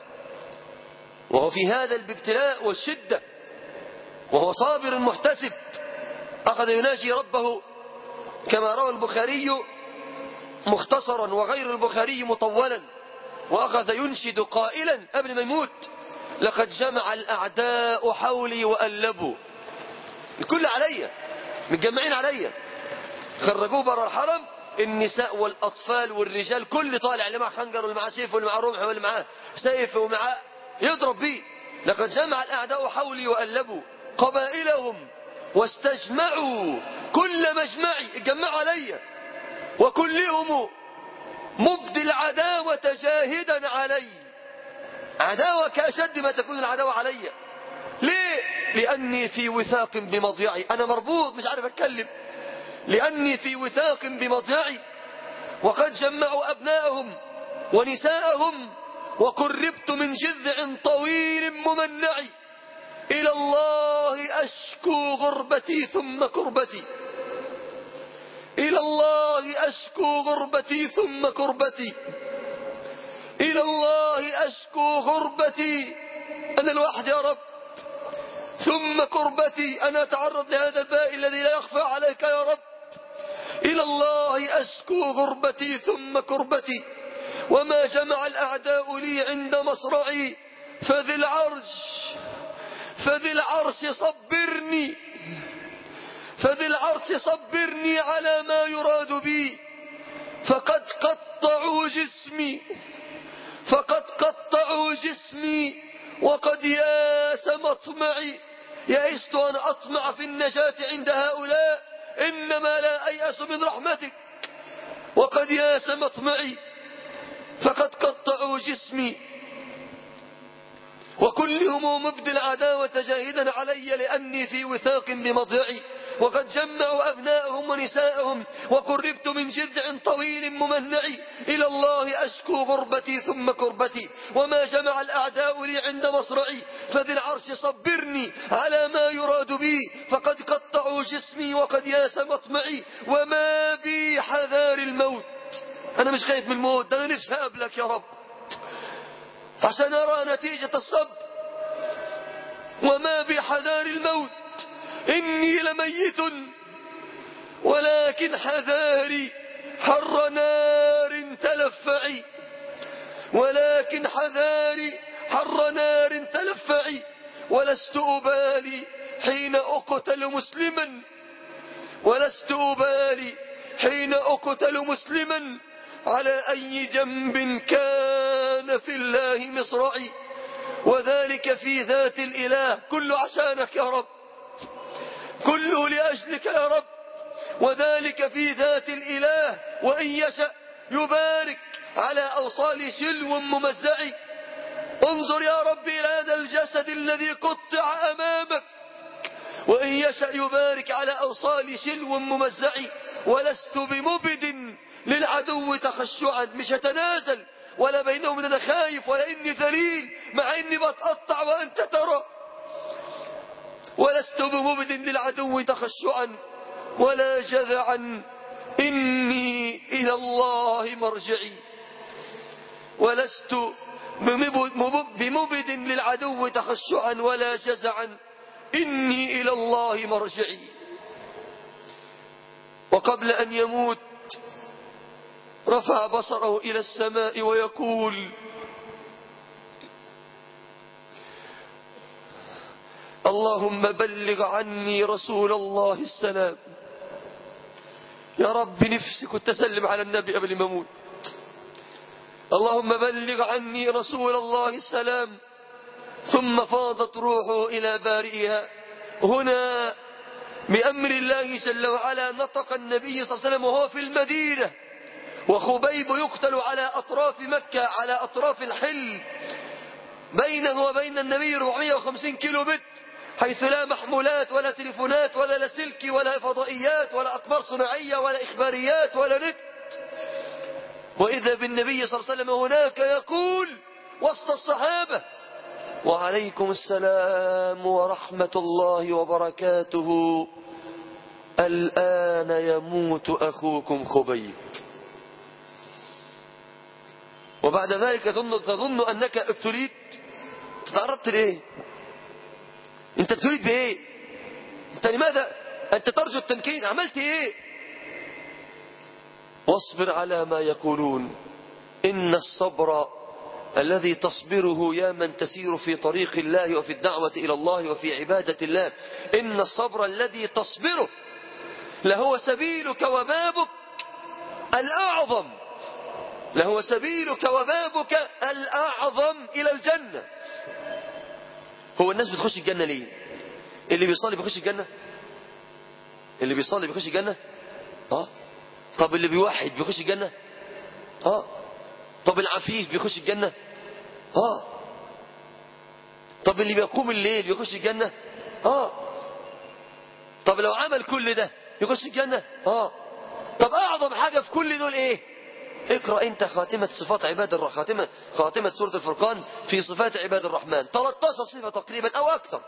وهو في هذا الابتلاء والشدة وهو صابر محتسب أخذ يناجي ربه كما روى البخاري مختصرا وغير البخاري مطولا وأخذ ينشد قائلا قبل ما يموت لقد جمع الأعداء حولي وألبوا الكل عليا متجمعين عليا خرجوه بره الحرم النساء والأطفال والرجال كل طالع اللي معاه خنجر واللي معاه سيف واللي معاه رمح واللي معاه سيف ومعاه يضرب بيه لقد جمع الأعداء حولي وألبوا قبائلهم واستجمعوا كل مجمعي اتجمعوا عليا وكلهم مبدي العداوة جاهدا علي عداوة كأشد ما تكون العداوة علي ليه لأني في وثاق بمضيعي أنا مربوط مش عارف أتكلم لأني في وثاق بمضيعي وقد جمعوا أبناءهم ونساءهم وقربت من جذع طويل ممنع إلى الله أشكو غربتي ثم كربتي إلى الله أشكو غربتي ثم كربتي إلى الله أشكو غربتي أنا الوحد يا رب ثم كربتي أنا أتعرض لهذا الباء الذي لا يخفى عليك يا رب إلى الله أشكو غربتي ثم كربتي وما جمع الأعداء لي عند مصرعي فذي العرش فذي العرش صبرني فذي العرش صبرني على ما يراد بي فقد قطعوا جسمي فقد قطعوا جسمي وقد ياس مطمعي يئست أن أطمع في النجاة عند هؤلاء إنما لا أيأس من رحمتك وقد ياس مطمعي فقد قطعوا جسمي وكلهم مبدي العداوة جاهدا علي لأني في وثاق بمضيعي وقد جمعوا أبناءهم ونساءهم وقربت من جذع طويل ممنع إلى الله أشكو غربتي ثم كربتي وما جمع الأعداء لي عند مصرعي فذي العرش صبرني على ما يراد بي فقد قطعوا جسمي وقد ياس مطمعي وما بي حذار الموت أنا مش خايف من الموت ده أنا نفسي أقابلك يا رب عشان أرى نتيجة الصبر وما بحذار الموت إني لميت ولكن حذاري حر نار تلفعي ولكن حذاري حر نار تلفعي ولست أبالي حين أقتل مسلما ولست أبالي حين أقتل مسلما على أي جنب كان في الله مصرعي وذلك في ذات الإله كله عشانك يا رب كله لأجلك يا رب وذلك في ذات الإله وإن يشأ يبارك على أوصال سلو ممزع انظر يا رب إلى هذا الجسد الذي قطع أمامك وإن يشأ يبارك على أوصال سلو ممزع ولست بمبد للعدو تخشعا مش هتنازل ولا بينهم انا خايف ولا اني ذليل مع اني بتقطع وانت ترى ولست بمبد للعدو تخشعا ولا جذعا إني إلى الله مرجعي ولست بمبد للعدو تخشعا ولا جزعا إني إلى الله مرجعي وقبل أن يموت رفع بصره إلى السماء ويقول اللهم بلغ عني رسول الله السلام يا رب نفسي كنت أسلم على النبي قبل ما أموت اللهم بلغ عني رسول الله السلام ثم فاضت روحه إلى بارئها هنا بأمر الله جل وعلا نطق النبي صلى الله عليه وسلم وهو في المدينة وخبيب يقتل على أطراف مكة على أطراف الحل بينه وبين النبي 450 كيلو متر حيث لا محمولات ولا تليفونات ولا لاسلكي ولا فضائيات ولا أقمار صناعية ولا إخباريات ولا نت وإذا بالنبي صلى الله عليه وسلم هناك يقول وسط الصحابة وعليكم السلام ورحمة الله وبركاته الآن يموت أخوكم خبيب وبعد ذلك تظن, تظن أنك ابتليت تتعرضت ليه انت ابتليت بايه انت لماذا انت ترجو التمكين عملت ايه واصبر على ما يقولون إن الصبر الذي تصبره يا من تسير في طريق الله وفي الدعوة إلى الله وفي عبادة الله إن الصبر الذي تصبره لهو سبيلك وبابك الأعظم لهو سبيلك وبابك الأعظم إلى الجنة هو الناس بتخش الجنة ليه اللي بيصلي بيخش الجنة اللي بيصلي بيخش الجنة اه طب اللي بيوحد بيخش الجنة اه طب العفيف بيخش الجنة اه طب اللي بيقوم الليل بيخش الجنة اه طب لو عمل كل ده يخش الجنة اه طب اعظم حاجة في كل دول ايه اقرأ انت خاتمة صفات عباد الرحمن خاتمة, خاتمة سورة الفرقان في صفات عباد الرحمن 13 صفة تقريبا او اكثر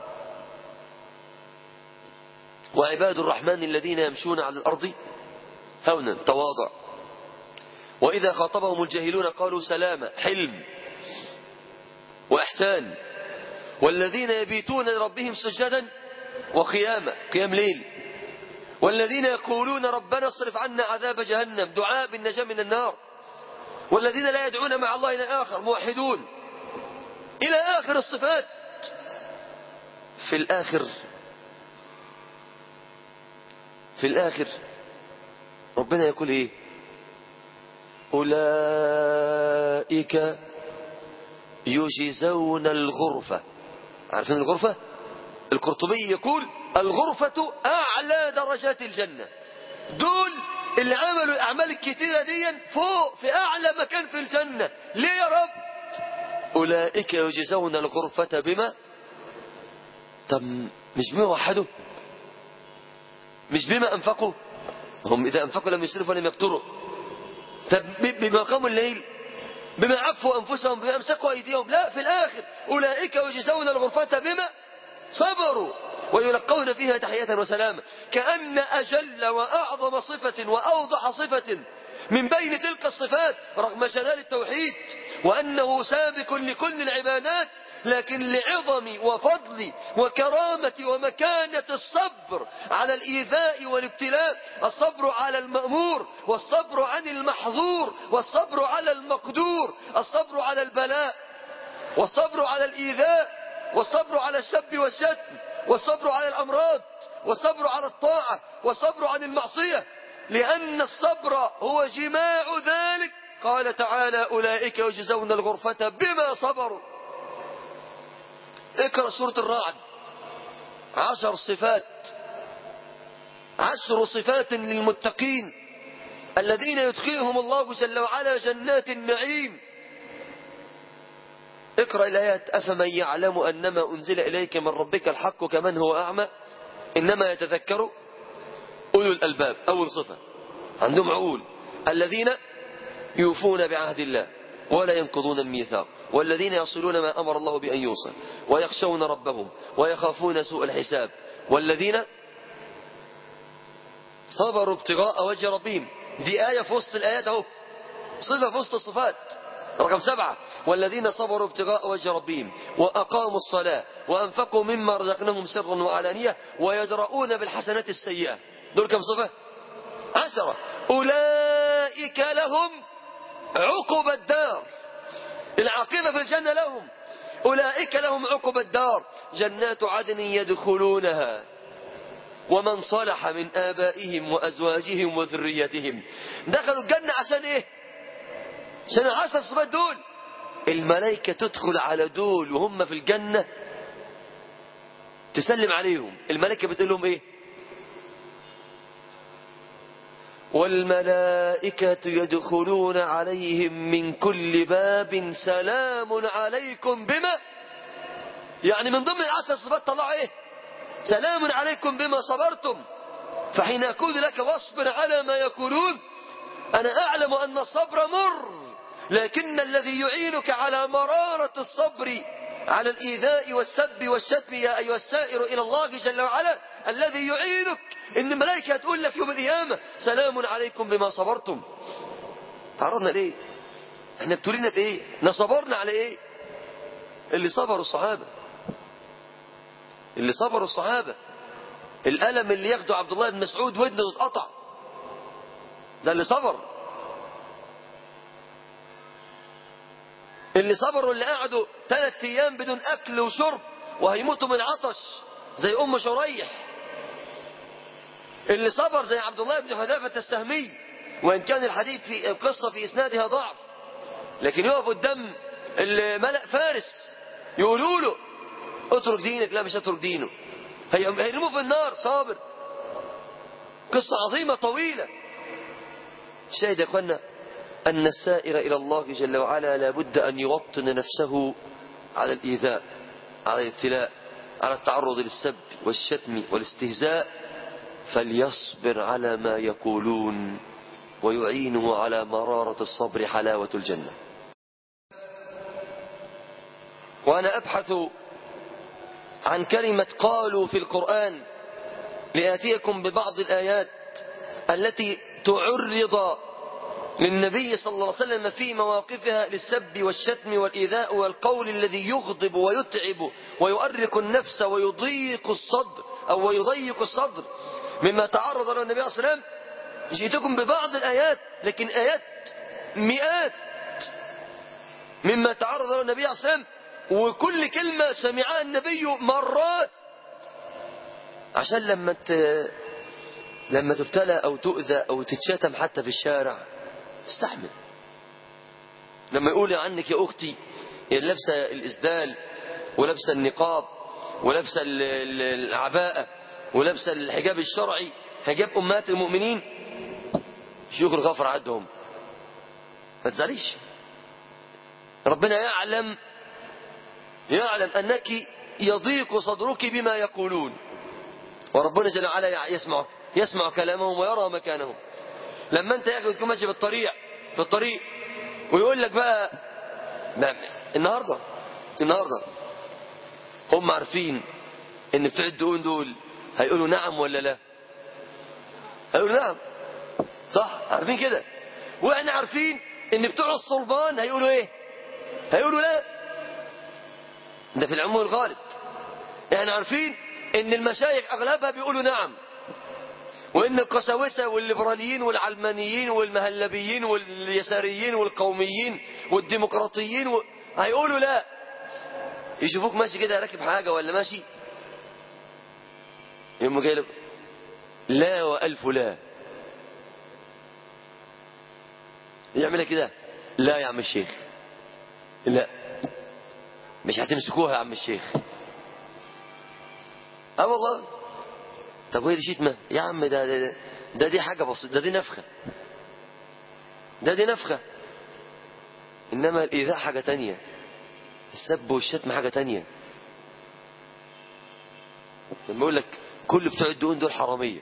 وعباد الرحمن الذين يمشون على الارض هونا تواضع وإذا خاطبهم الجاهلون قالوا سلاما حلم وإحسان والذين يبيتون لربهم سجدا وقياما قيام ليل والذين يقولون ربنا اصرف عنا عذاب جهنم دعاء بالنجاة من النار والذين لا يدعون مع الله إلى آخر موحدون إلى آخر الصفات في الآخر في الآخر ربنا يقول إيه أولئك يجزون الغرفة عارفين الغرفة القرطبي يقول الغرفة أعلى درجات الجنة دول اللي عملوا الأعمال الكتيرة دي فوق في أعلى مكان في الجنة ليه يا رب أولئك يجزون الغرفة بما طب مش بما وحدوا مش بما أنفقوا هم إذا أنفقوا لم يسرفوا ولم يقتروا طب بما قاموا الليل بما عفوا أنفسهم بما أمسكوا أيديهم لا في الآخر أولئك يجزون الغرفة بما صبروا ويلقون فيها تحية وسلاما كأن أجل وأعظم صفة وأوضح صفة من بين تلك الصفات رغم جلال التوحيد وأنه سابق لكل العبادات لكن لعظم وفضل وكرامة ومكانة الصبر على الإيذاء والابتلاء الصبر على المأمور والصبر عن المحظور والصبر على المقدور الصبر على البلاء والصبر على الإيذاء والصبر على الشب والشتم والصبر على الأمراض والصبر على الطاعة والصبر عن المعصية لأن الصبر هو جماع ذلك قال تعالى أولئك يجزون الغرفة بما صبروا اقرأ سورة الرعد عشر صفات عشر صفات للمتقين الذين يدخلهم الله جل وعلا جنات النعيم اقرأ الآيات أفمن يعلم أنما أنزل إليك من ربك الحق كمن هو أعمى إنما يتذكر أولو الألباب أول صفة عندهم عقول الذين يوفون بعهد الله ولا ينقضون الميثاق والذين يصلون ما أمر الله بأن يوصل ويخشون ربهم ويخافون سوء الحساب والذين صبروا ابتغاء وجه ربهم دي آية في وسط الآيات أهو صفة في وسط الصفات رقم سبعة والذين صبروا ابتغاء وجه ربهم وأقاموا الصلاة وأنفقوا مما رزقناهم سرا وعلانية ويدرؤون بالحسنات السيئة دول كم صفة عشرة أولئك لهم عقب الدار العاقبة في الجنة لهم أولئك لهم عقب الدار جنات عدن يدخلونها ومن صلح من آبائهم وأزواجهم وذريتهم دخلوا الجنة عشان إيه عشان العشر الصفات دول الملائكة تدخل على دول وهم في الجنة تسلم عليهم الملائكة بتقول لهم إيه والملائكة يدخلون عليهم من كل باب سلام عليكم بما يعني من ضمن العشر صفات طلعوا ايه سلام عليكم بما صبرتم فحين أقول لك واصبر على ما يقولون أنا أعلم أن الصبر مر لكن الذي يعينك على مرارة الصبر على الإيذاء والسب والشتم يا أيها السائر إلى الله جل وعلا الذي يعينك ان الملائكة هتقول لك يوم القيامة سلام عليكم بما صبرتم تعرضنا ليه احنا ابتلينا بايه احنا صبرنا على ايه اللي صبروا الصحابة اللي صبروا الصحابة الألم اللي ياخده عبد الله بن مسعود ودنه تتقطع ده اللي صبر اللي صبروا اللي قعدوا ثلاث ايام بدون اكل وشرب وهيموتوا من عطش زي ام شريح اللي صبر زي عبد الله بن حذافة السهمي وان كان الحديث في القصة في اسنادها ضعف لكن يقف قدام الملأ فارس يقولوا له اترك دينك لا مش اترك دينه هيرموه في النار صابر قصة عظيمة طويلة شاهد يا اخوانا أن السائر إلى الله جل وعلا لابد أن يوطن نفسه على الإيذاء على الابتلاء على التعرض للسب والشتم والاستهزاء فليصبر على ما يقولون ويعينه على مرارة الصبر حلاوة الجنة وأنا أبحث عن كلمة قالوا في القرآن لآتيكم ببعض الآيات التي تعرض للنبي صلى الله عليه وسلم في مواقفها للسب والشتم والإيذاء والقول الذي يغضب ويتعب ويؤرق النفس ويضيق الصدر أو ويضيق الصدر مما تعرض له النبي صلى الله عليه وسلم جئتكم ببعض الآيات لكن آيات مئات مما تعرض له النبي صلى الله عليه وسلم وكل كلمة سمعها النبي مرات عشان لما ت... لما تبتلى أو تؤذى أو تتشتم حتى في الشارع استحمل لما يقول عنك يا أختي اللي لابسة الإسدال ولابسة النقاب ولابسة ال- ال- العباءة ولابسة الحجاب الشرعي حجاب أمهات المؤمنين شيوخ الغفر عندهم ما تزعليش ربنا يعلم يعلم أنك يضيق صدرك بما يقولون وربنا جل وعلا يسمع يسمع كلامهم ويرى مكانهم لما انت يا اخي تكون ماشي في الطريق في الطريق ويقول لك بقى ما النهارده النهارده هم عارفين ان بتوع الدقون دول هيقولوا نعم ولا لا هيقولوا نعم صح عارفين كده واحنا عارفين ان بتوع الصلبان هيقولوا ايه هيقولوا لا ده في العموم الغالب احنا عارفين ان المشايخ اغلبها بيقولوا نعم وان القساوسه والليبراليين والعلمانيين والمهلبيين واليساريين والقوميين والديمقراطيين و... هيقولوا لا يشوفوك ماشي كده راكب حاجه ولا ماشي يوم جاي لك لا والف لا يعملها كده لا يا عم الشيخ لا مش هتمسكوها يا عم الشيخ اه والله طب وهي دي شتمة يا عم ده ده, ده دي حاجة بسيطة ده دي نفخة ده دي نفخة إنما الإيذاء حاجة تانية السب والشتم حاجة تانية لما يقول لك كل بتوع الدقون دول حرامية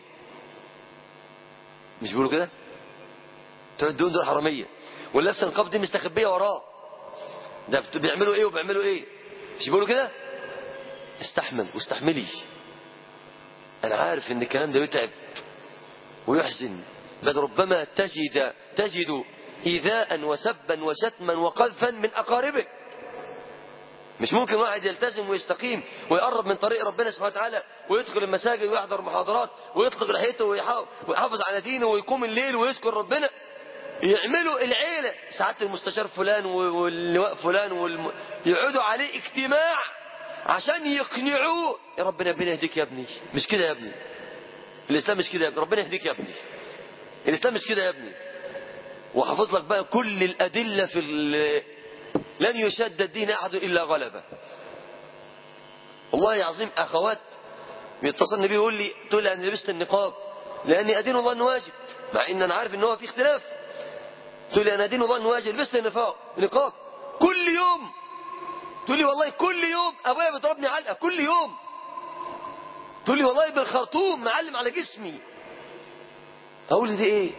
مش بيقولوا كده بتوع الدقون دول حرامية واللبسة النقاب دي مستخبية وراه ده بت- بيعملوا ايه وبيعملوا ايه مش بيقولوا كده استحمل واستحملي انا عارف ان الكلام ده يتعب ويحزن بل ربما تجد تجد ايذاء وسبا وشتما وقذفا من اقاربك مش ممكن واحد يلتزم ويستقيم ويقرب من طريق ربنا سبحانه وتعالى ويدخل المساجد ويحضر محاضرات ويطلق لحيته ويحا- ويحافظ على دينه ويقوم الليل ويذكر ربنا يعملوا العيلة ساعات المستشار فلان واللواء فلان والم... يقعدوا عليه اجتماع عشان يقنعوه يا ربنا ربنا يهديك يا ابني مش كده يا ابني الإسلام مش كده يا ابني ربنا يهديك يا ابني الإسلام مش كده يا ابني وحافظ لك بقى كل الأدلة في ال... لن يشد الدين أحد إلا غلبه والله عظيم أخوات بيتصلني بيه يقول لي تقول لي أنا لبست النقاب لأني أدين الله أنه واجب مع إن أنا عارف إن هو في اختلاف تقول لي أنا أدين الله أنه واجب لبست النقاب نقاب كل يوم تقول لي والله كل يوم أبويا بيضربني علقة كل يوم تقول لي والله بالخرطوم معلم على جسمي أقول لي دي إيه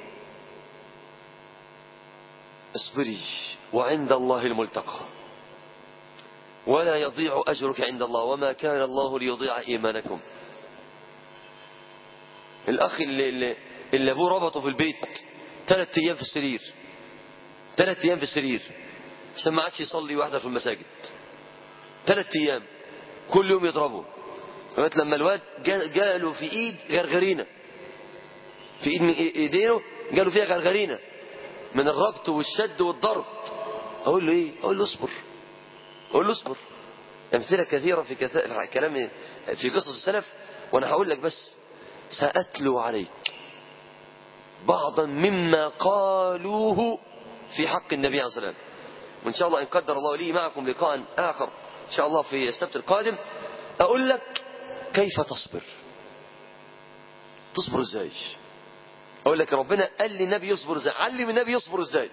اصبري وعند الله الملتقى ولا يضيع أجرك عند الله وما كان الله ليضيع إيمانكم الأخ اللي, اللي, اللي أبوه ربطه في البيت ثلاث أيام في السرير ثلاث أيام في السرير عشان ما عادش يصلي واحدة في المساجد ثلاث أيام كل يوم يضربه لغايه لما الواد جاله في ايد غرغرينه في ايد من ايدينه جاله فيها غرغرينه من الربط والشد والضرب اقول له ايه اقول له اصبر اقول له اصبر امثله كثيره في كثير كلام في قصص السلف وانا هقول لك بس ساتلو عليك بعضا مما قالوه في حق النبي عليه الصلاه والسلام وان شاء الله ان قدر الله لي معكم لقاء اخر ان شاء الله في السبت القادم اقول لك كيف تصبر تصبر ازاي اقول لك ربنا قال للنبي يصبر ازاي علم النبي يصبر ازاي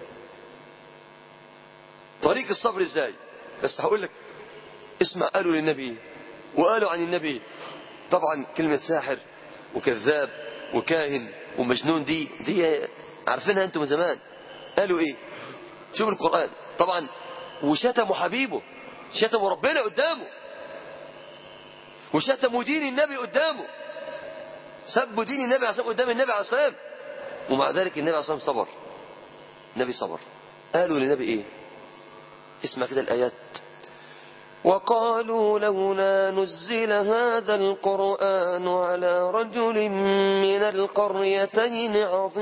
طريق الصبر ازاي بس هقول لك اسمع قالوا للنبي وقالوا عن النبي طبعا كلمة ساحر وكذاب وكاهن ومجنون دي دي عارفينها انتم من زمان قالوا ايه شوف القرآن طبعا وشتموا حبيبه شتموا ربنا قدامه وشتموا دين النبي قدامه سبوا دين النبي عليه قدام النبي عليه الصلاه ومع ذلك النبي عليه الصلاه صبر النبي صبر قالوا للنبي ايه اسمع كده الايات وقالوا لولا نزل هذا القرآن على رجل من القريتين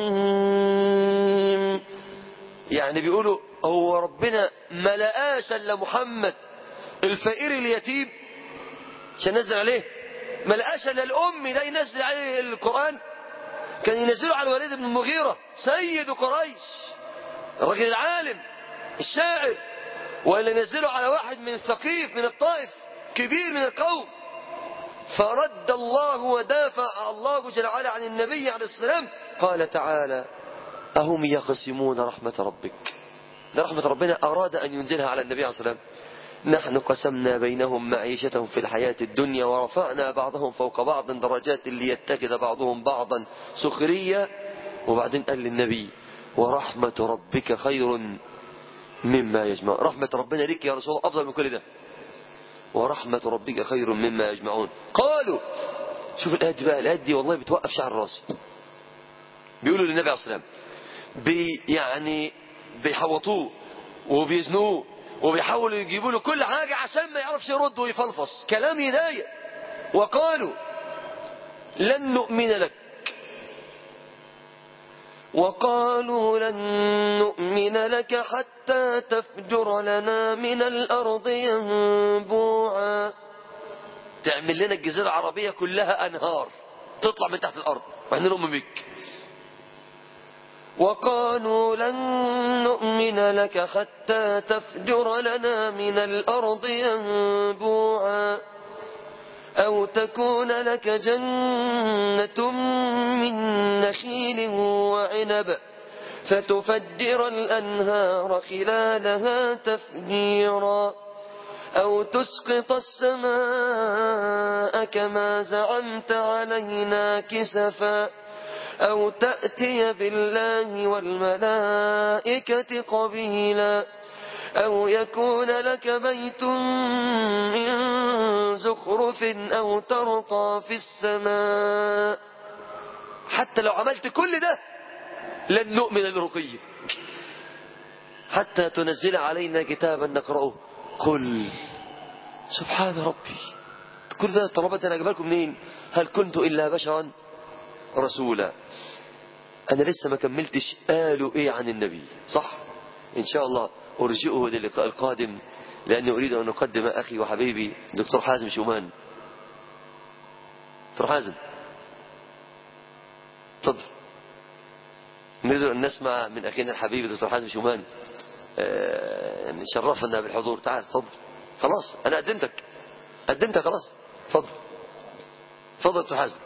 عظيم يعني بيقولوا هو ربنا ما لقاش الا محمد الفقير اليتيم عشان نزل عليه ما لقاش الا الام ده ينزل عليه القران كان ينزله على الوليد بن المغيره سيد قريش الراجل العالم الشاعر ولا ينزله على واحد من ثقيف من الطائف كبير من القوم فرد الله ودافع الله جل وعلا عن النبي عليه السلام قال تعالى أهم يقسمون رحمة ربك ده رحمة ربنا أراد أن ينزلها على النبي عليه الصلاة والسلام نحن قسمنا بينهم معيشتهم في الحياة الدنيا ورفعنا بعضهم فوق بعض درجات ليتخذ بعضهم بعضا سخرية وبعدين قال للنبي ورحمة ربك خير مما يجمع رحمة ربنا لك يا رسول الله أفضل من كل ده ورحمة ربك خير مما يجمعون قالوا شوف الآيات دي بقى الآيات دي والله بتوقف شعر راسي بيقولوا للنبي عليه الصلاة والسلام بي يعني بيحوطوه وبيزنوه وبيحاولوا يجيبوا له كل حاجة عشان ما يعرفش يرد ويفلفص كلام يضايق وقالوا لن نؤمن لك وقالوا لن نؤمن لك حتى تفجر لنا من الأرض ينبوعا تعمل لنا الجزيرة العربية كلها أنهار تطلع من تحت الأرض واحنا نؤمن بك وقالوا لن نؤمن لك حتى تفجر لنا من الأرض ينبوعا أو تكون لك جنة من نخيل وعنب فتفجر الأنهار خلالها تفجيرا أو تسقط السماء كما زعمت علينا كسفا أو تأتي بالله والملائكة قبيلا أو يكون لك بيت من زخرف أو ترقى في السماء حتى لو عملت كل ده لن نؤمن لرقيك حتى تنزل علينا كتابا نقرأه قل سبحان ربي كل ده طلبت أنا أجيب لكم منين هل كنت إلا بشرا رسولا أنا لسه ما كملتش قالوا إيه عن النبي صح إن شاء الله أرجئه للقاء القادم لأني أريد أن أقدم أخي وحبيبي دكتور حازم شومان دكتور حازم تفضل نريد أن نسمع من أخينا الحبيب دكتور حازم شومان آه شرفنا بالحضور تعال تفضل خلاص أنا قدمتك قدمتك خلاص تفضل تفضل دكتور حازم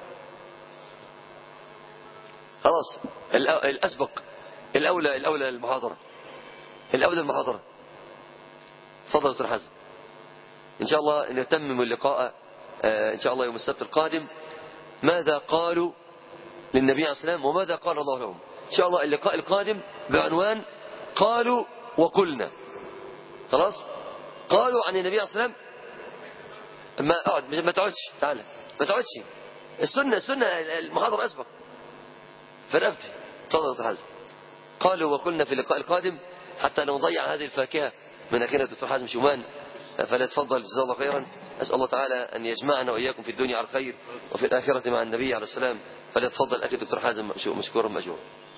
خلاص الأسبق الأولى الأولى المحاضرة الأولى المحاضرة تفضل دكتور حازم إن شاء الله نتمم اللقاء إن شاء الله يوم السبت القادم ماذا قالوا للنبي عليه السلام وماذا قال الله لهم إن شاء الله اللقاء القادم بعنوان قالوا وقلنا خلاص قالوا عن النبي عليه السلام ما اقعد ما تقعدش تعالى ما تقعدش السنة السنة المحاضرة أسبق فرقبتي تفضل دكتور حازم قالوا وقلنا في اللقاء القادم حتى لا نضيع هذه الفاكهة من أخينا دكتور حازم شومان فليتفضل جزاه الله خيرا أسأل الله تعالى أن يجمعنا وإياكم في الدنيا على الخير وفي الآخرة مع النبي عليه السلام فليتفضل أخي دكتور حازم مشكورا مأجورا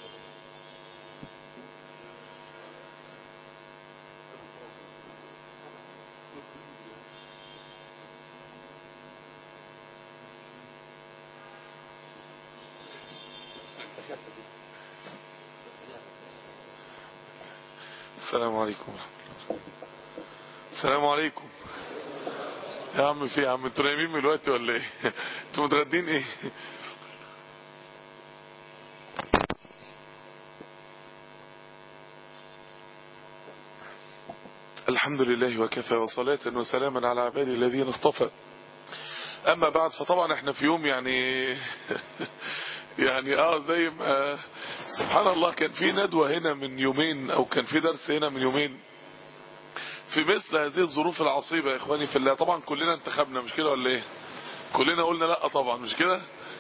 السلام عليكم ورحمة الله السلام عليكم يا عم في يا عم انتوا نايمين من الوقت ولا ايه انتوا متغدين ايه الحمد لله وكفى وصلاة وسلاما على عباده الذين اصطفى اما بعد فطبعا احنا في يوم يعني يعني اه زي ما سبحان الله كان في ندوة هنا من يومين او كان في درس هنا من يومين في مثل هذه الظروف العصيبة يا اخواني في الله طبعا كلنا انتخبنا مش كده ولا ايه كلنا قلنا لا طبعا مش كده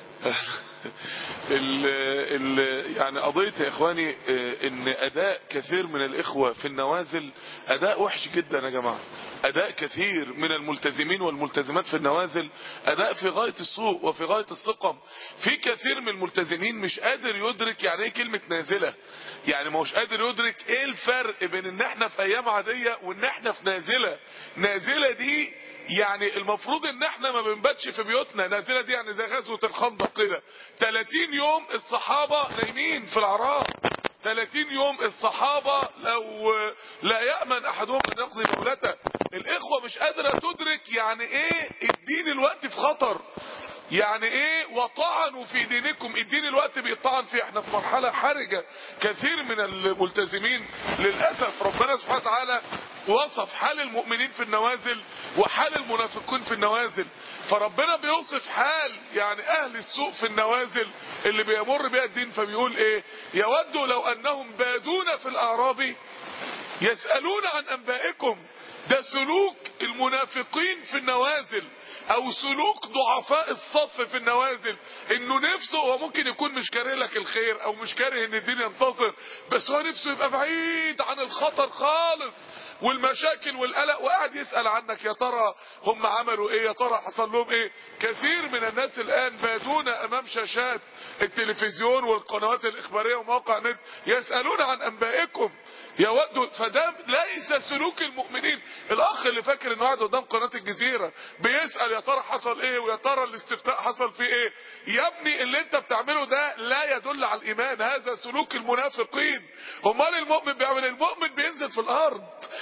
ال ال يعني قضية يا اخواني اه، ان اداء كثير من الاخوة في النوازل اداء وحش جدا يا جماعة اداء كثير من الملتزمين والملتزمات في النوازل اداء في غاية السوء وفي غاية السقم في كثير من الملتزمين مش قادر يدرك يعني ايه كلمة نازلة يعني ما هوش قادر يدرك ايه الفرق بين ان احنا في ايام عادية وان احنا في نازلة نازلة دي يعني المفروض ان احنا ما بنباتش في بيوتنا نازلة دي يعني زي غزوة الخندق كده 30 يوم الصحابة نايمين في العراق 30 يوم الصحابة لو لا يأمن احدهم ان يقضي دولته الاخوة مش قادرة تدرك يعني ايه الدين الوقت في خطر يعني ايه وطعنوا في دينكم الدين الوقت بيطعن فيه احنا في مرحلة حرجة كثير من الملتزمين للأسف ربنا سبحانه وتعالى وصف حال المؤمنين في النوازل وحال المنافقين في النوازل فربنا بيوصف حال يعني اهل السوء في النوازل اللي بيمر بها الدين فبيقول ايه يودوا لو انهم بادون في الاعراب يسألون عن انبائكم ده سلوك المنافقين في النوازل او سلوك ضعفاء الصف في النوازل انه نفسه هو ممكن يكون مش كاره لك الخير او مش كاره ان الدين ينتصر بس هو نفسه يبقى بعيد عن الخطر خالص والمشاكل والقلق وقاعد يسأل عنك يا ترى هم عملوا ايه يا ترى حصل لهم ايه كثير من الناس الان بادون امام شاشات التلفزيون والقنوات الاخبارية ومواقع نت يسألون عن انبائكم يود فده ليس سلوك المؤمنين الاخ اللي فاكر انه قاعد قدام قناه الجزيره بيسال يا ترى حصل ايه ويا ترى الاستفتاء حصل فيه ايه يا ابني اللي انت بتعمله ده لا يدل على الايمان هذا سلوك المنافقين امال المؤمن بيعمل إيه؟ المؤمن بينزل في الارض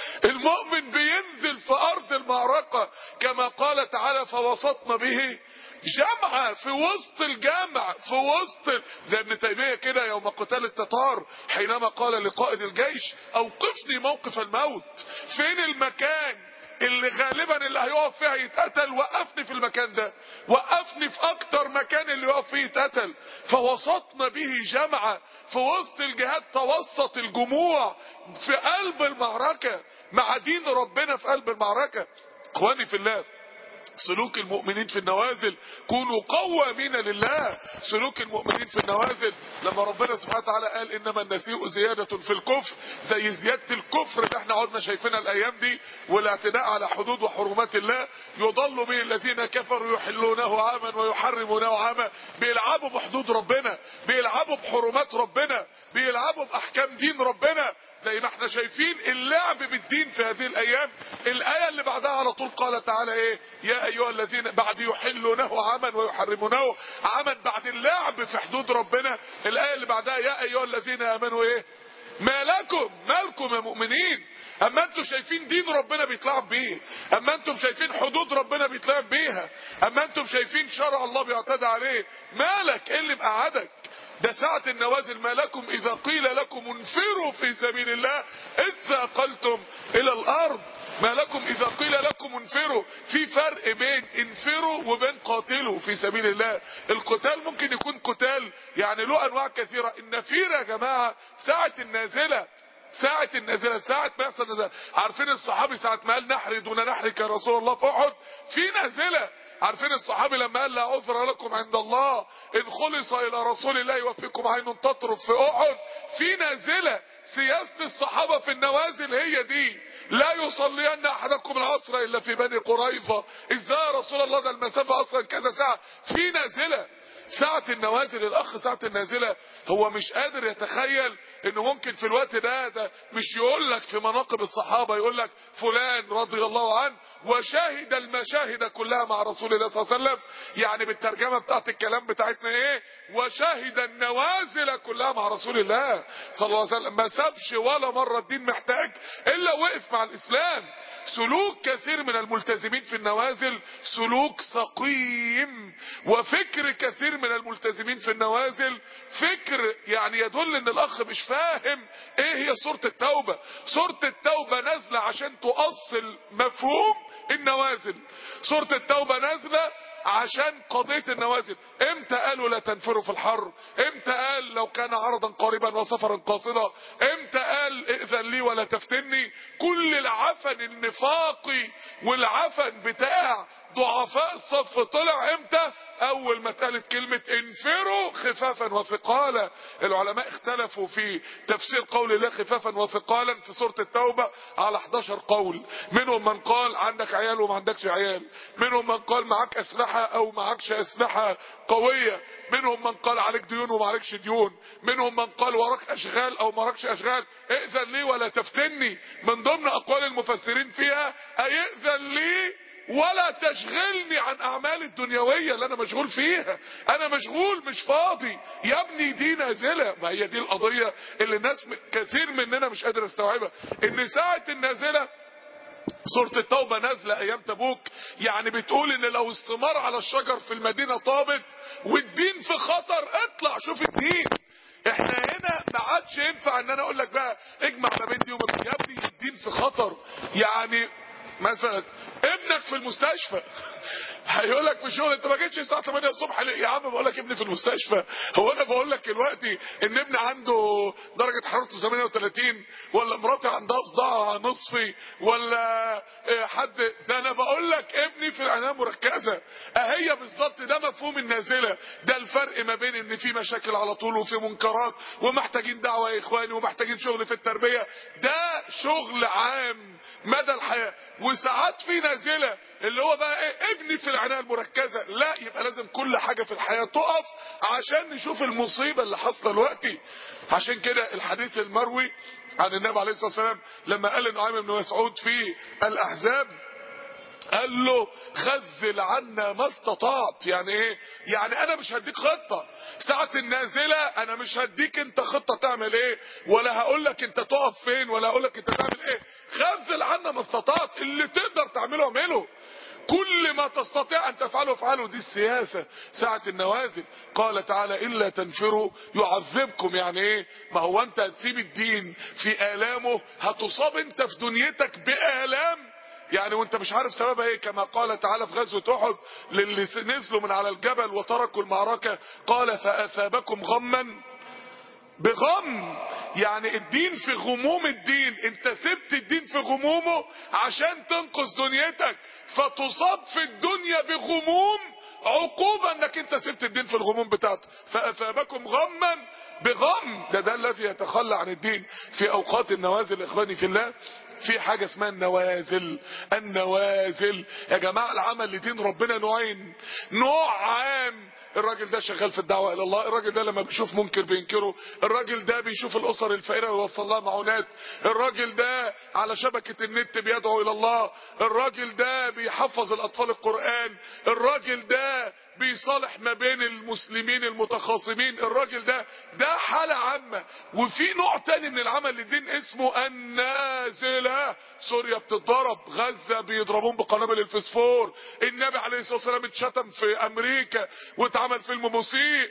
المؤمن بينزل في ارض المعركه كما قال تعالى فوسطنا به جامعة في وسط الجامع في وسط زي ابن تيمية كده يوم قتال التتار حينما قال لقائد الجيش اوقفني موقف الموت فين المكان اللي غالبا اللي هيقف فيها يتقتل وقفني في المكان ده وقفني في اكتر مكان اللي يقف فيه يتقتل فوسطنا به جمعة في وسط الجهاد توسط الجموع في قلب المعركة مع دين ربنا في قلب المعركة اخواني في الله سلوك المؤمنين في النوازل كونوا قوامين لله سلوك المؤمنين في النوازل لما ربنا سبحانه وتعالى قال انما النسيء زيادة في الكفر زي زيادة الكفر اللي احنا عدنا شايفينها الايام دي والاعتداء على حدود وحرمات الله يضل به الذين كفروا يحلونه عاما ويحرمونه عاما بيلعبوا بحدود ربنا بيلعبوا بحرمات ربنا بيلعبوا باحكام دين ربنا زي ما احنا شايفين اللعب بالدين في هذه الايام الايه اللي بعدها على طول قال تعالى ايه يا ايها الذين بعد يحلونه عاما ويحرمونه عاما بعد اللعب في حدود ربنا الايه اللي بعدها يا ايها الذين امنوا ايه ما لكم مالكم يا مؤمنين اما انتم شايفين دين ربنا بيتلعب بيه اما انتم شايفين حدود ربنا بيتلعب بيها اما انتم شايفين شرع الله بيعتدى عليه مالك ايه اللي مقعدك ده ساعة النوازل ما لكم إذا قيل لكم انفروا في سبيل الله إذ ثاقلتم إلى الأرض ما لكم إذا قيل لكم انفروا في فرق بين انفروا وبين قاتلوا في سبيل الله القتال ممكن يكون قتال يعني له أنواع كثيرة النفير يا جماعة ساعة النازلة ساعة النازلة ساعة ما يحصل نزلة عارفين الصحابي ساعة ما قال نحري دون نحرك يا رسول الله في احد في نازلة عارفين الصحابي لما قال لا عذر لكم عند الله ان خلص الى رسول الله يوفيكم عين تطرف في احد في نازلة سياسة الصحابة في النوازل هي دي لا يصلين احدكم العصر الا في بني قريظة ازاي يا رسول الله ده المسافة اصلا كذا ساعة في نازلة ساعة النوازل الاخ ساعة النازلة هو مش قادر يتخيل انه ممكن في الوقت ده ده مش يقول لك في مناقب الصحابة يقول لك فلان رضي الله عنه وشاهد المشاهد كلها مع رسول الله صلى الله عليه وسلم يعني بالترجمة بتاعت الكلام بتاعتنا ايه وشاهد النوازل كلها مع رسول الله صلى الله عليه وسلم ما سابش ولا مرة الدين محتاج الا وقف مع الاسلام سلوك كثير من الملتزمين في النوازل سلوك سقيم وفكر كثير من الملتزمين في النوازل فكر يعني يدل ان الاخ مش فاهم ايه هي سورة التوبة سورة التوبة نازلة عشان تؤصل مفهوم النوازل سورة التوبة نازلة عشان قضية النوازل امتى قالوا لا تنفروا في الحر امتى قال لو كان عرضا قريبا وسفرا قاصدا امتى قال ائذن لي ولا تفتني كل العفن النفاقي والعفن بتاع ضعفاء الصف طلع امتى اول ما اتقالت كلمة انفروا خفافا وثقالا العلماء اختلفوا في تفسير قول الله خفافا وثقالا في سورة التوبة على 11 قول منهم من قال عندك عيال وما عندكش عيال منهم من قال معاك اسلحة او معكش اسلحة قوية منهم من قال عليك ديون وما عليكش ديون منهم من قال وراك اشغال او مراكش اشغال ائذن لي ولا تفتني من ضمن اقوال المفسرين فيها ايئذن لي ولا تشغلني عن اعمالي الدنيويه اللي انا مشغول فيها انا مشغول مش فاضي يا ابني دي نازله ما هي دي القضيه اللي الناس كثير مننا مش قادر يستوعبها ان ساعه النازله سورة التوبة نازلة ايام تبوك يعني بتقول ان لو الثمار على الشجر في المدينة طابت والدين في خطر اطلع شوف الدين احنا هنا ما عادش ينفع ان انا اقول لك بقى اجمع ما بين دي وما بين يا ابني الدين في خطر يعني مثلا ابنك في المستشفى هيقول لك في الشغل انت ما جيتش الساعه 8 الصبح ليه يا عم بقول لك ابني في المستشفى هو انا بقول لك دلوقتي ان ابني عنده درجه حرارته 38 ولا مراتي عندها صداع نصفي ولا حد ده انا بقول لك ابني في العنايه المركزه اهي بالظبط ده مفهوم النازله ده الفرق ما بين ان في مشاكل على طول وفي منكرات ومحتاجين دعوه يا اخواني ومحتاجين شغل في التربيه ده شغل عام مدى الحياه وساعات في نازله اللي هو بقى ايه ابني في العنايه المركزه لا يبقى لازم كل حاجه في الحياه تقف عشان نشوف المصيبه اللي حاصله دلوقتي عشان كده الحديث المروي عن النبي عليه الصلاه والسلام لما قال لنعيم بن مسعود في الاحزاب قال له خذل عنا ما استطعت يعني ايه يعني انا مش هديك خطة ساعة النازلة انا مش هديك انت خطة تعمل ايه ولا هقول لك انت تقف فين ولا هقول لك انت تعمل ايه خذل عنا ما استطعت اللي تقدر تعمله اعمله كل ما تستطيع ان تفعله افعله دي السياسة ساعة النوازل قال تعالى الا تنفروا يعذبكم يعني ايه ما هو انت هتسيب الدين في الامه هتصاب انت في دنيتك بالام يعني وانت مش عارف سببها ايه كما قال تعالى في غزوة احد للي نزلوا من على الجبل وتركوا المعركة قال فاثابكم غما بغم يعني الدين في غموم الدين انت سبت الدين في غمومه عشان تنقذ دنيتك فتصاب في الدنيا بغموم عقوبة انك انت سبت الدين في الغموم بتاعته فاثابكم غما بغم ده ده الذي يتخلى عن الدين في اوقات النوازل اخواني في الله في حاجة اسمها النوازل النوازل يا جماعة العمل لدين ربنا نوعين نوع عام الراجل ده شغال في الدعوة الى الله الراجل ده لما بيشوف منكر بينكره الراجل ده بيشوف الاسر الفقيرة ويوصل لها معونات الراجل ده على شبكة النت بيدعو الى الله الراجل ده بيحفظ الاطفال القرآن الراجل ده بيصالح ما بين المسلمين المتخاصمين الراجل ده ده حالة عامة وفي نوع تاني من العمل للدين اسمه النازلة سوريا بتتضرب غزة بيضربون بقنابل الفسفور النبي عليه الصلاة والسلام اتشتم في امريكا واتعمل فيلم مسيء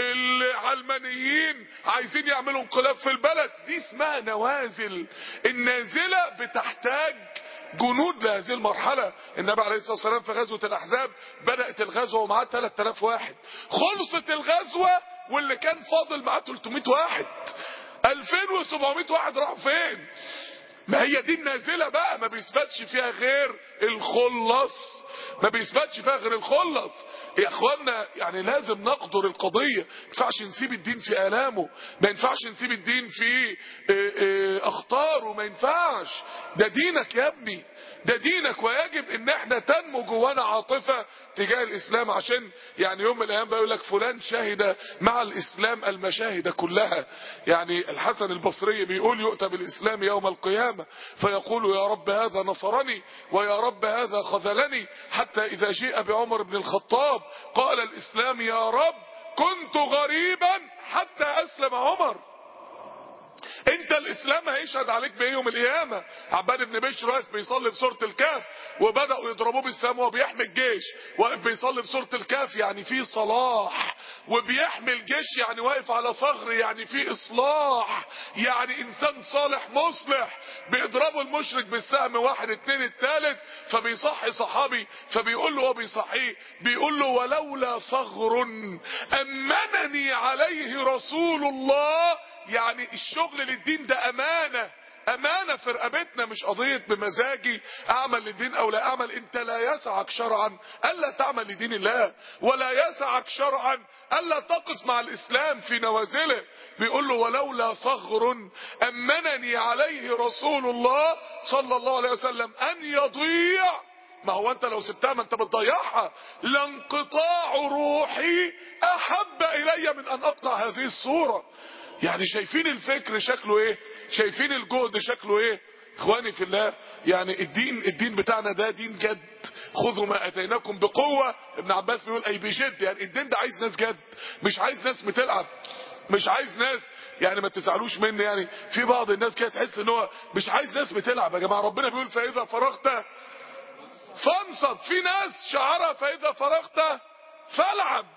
العلمانيين عايزين يعملوا انقلاب في البلد دي اسمها نوازل النازلة بتحتاج جنود لهذه المرحلة النبي عليه الصلاة والسلام في غزوة الأحزاب بدأت الغزوة ومعاه 3000 واحد خلصت الغزوة واللي كان فاضل معاه 300 واحد 2700 واحد راحوا فين ما هي دي النازلة بقى ما بيثبتش فيها غير الخلص ما بيثبتش فيها غير الخلص يا اخوانا يعني لازم نقدر القضية ما ينفعش نسيب الدين في آلامه ما ينفعش نسيب الدين في اه اه اخطاره ما ينفعش ده دينك يا ابني ده دينك ويجب ان احنا تنمو جوانا عاطفة تجاه الاسلام عشان يعني يوم من الايام بيقول لك فلان شهد مع الاسلام المشاهد كلها يعني الحسن البصري بيقول يؤتى بالاسلام يوم القيامة فيقول يا رب هذا نصرني ويا رب هذا خذلني حتى اذا جيء بعمر بن الخطاب قال الاسلام يا رب كنت غريبا حتى اسلم عمر انت الاسلام هيشهد عليك بايه يوم القيامه عباد بن بشر واقف بيصلي في سوره الكهف وبداوا يضربوه بالسهم وهو بيحمي الجيش واقف بيصلي في سوره الكهف يعني في صلاح وبيحمي الجيش يعني واقف على ثغر يعني في اصلاح يعني انسان صالح مصلح بيضربوا المشرك بالسهم واحد اتنين التالت فبيصحي صحابي فبيقول له هو بيصحيه بيقول له ولولا ثغر امنني عليه رسول الله يعني الشغل للدين ده امانه امانه في رقبتنا مش قضيه بمزاجي اعمل للدين او لا اعمل انت لا يسعك شرعا الا تعمل لدين الله ولا يسعك شرعا الا تقف مع الاسلام في نوازله بيقول له ولولا ثغر امنني عليه رسول الله صلى الله عليه وسلم ان يضيع ما هو انت لو سبتها ما انت بتضيعها لانقطاع روحي احب الي من ان اقطع هذه الصوره يعني شايفين الفكر شكله ايه شايفين الجهد شكله ايه اخواني في الله يعني الدين الدين بتاعنا ده دين جد خذوا ما اتيناكم بقوه ابن عباس بيقول اي بجد يعني الدين ده عايز ناس جد مش عايز ناس بتلعب مش عايز ناس يعني ما تزعلوش مني يعني في بعض الناس كده تحس ان هو مش عايز ناس بتلعب يا جماعه ربنا بيقول فاذا فرغت فانصب في ناس شعرها فاذا فرغت فالعب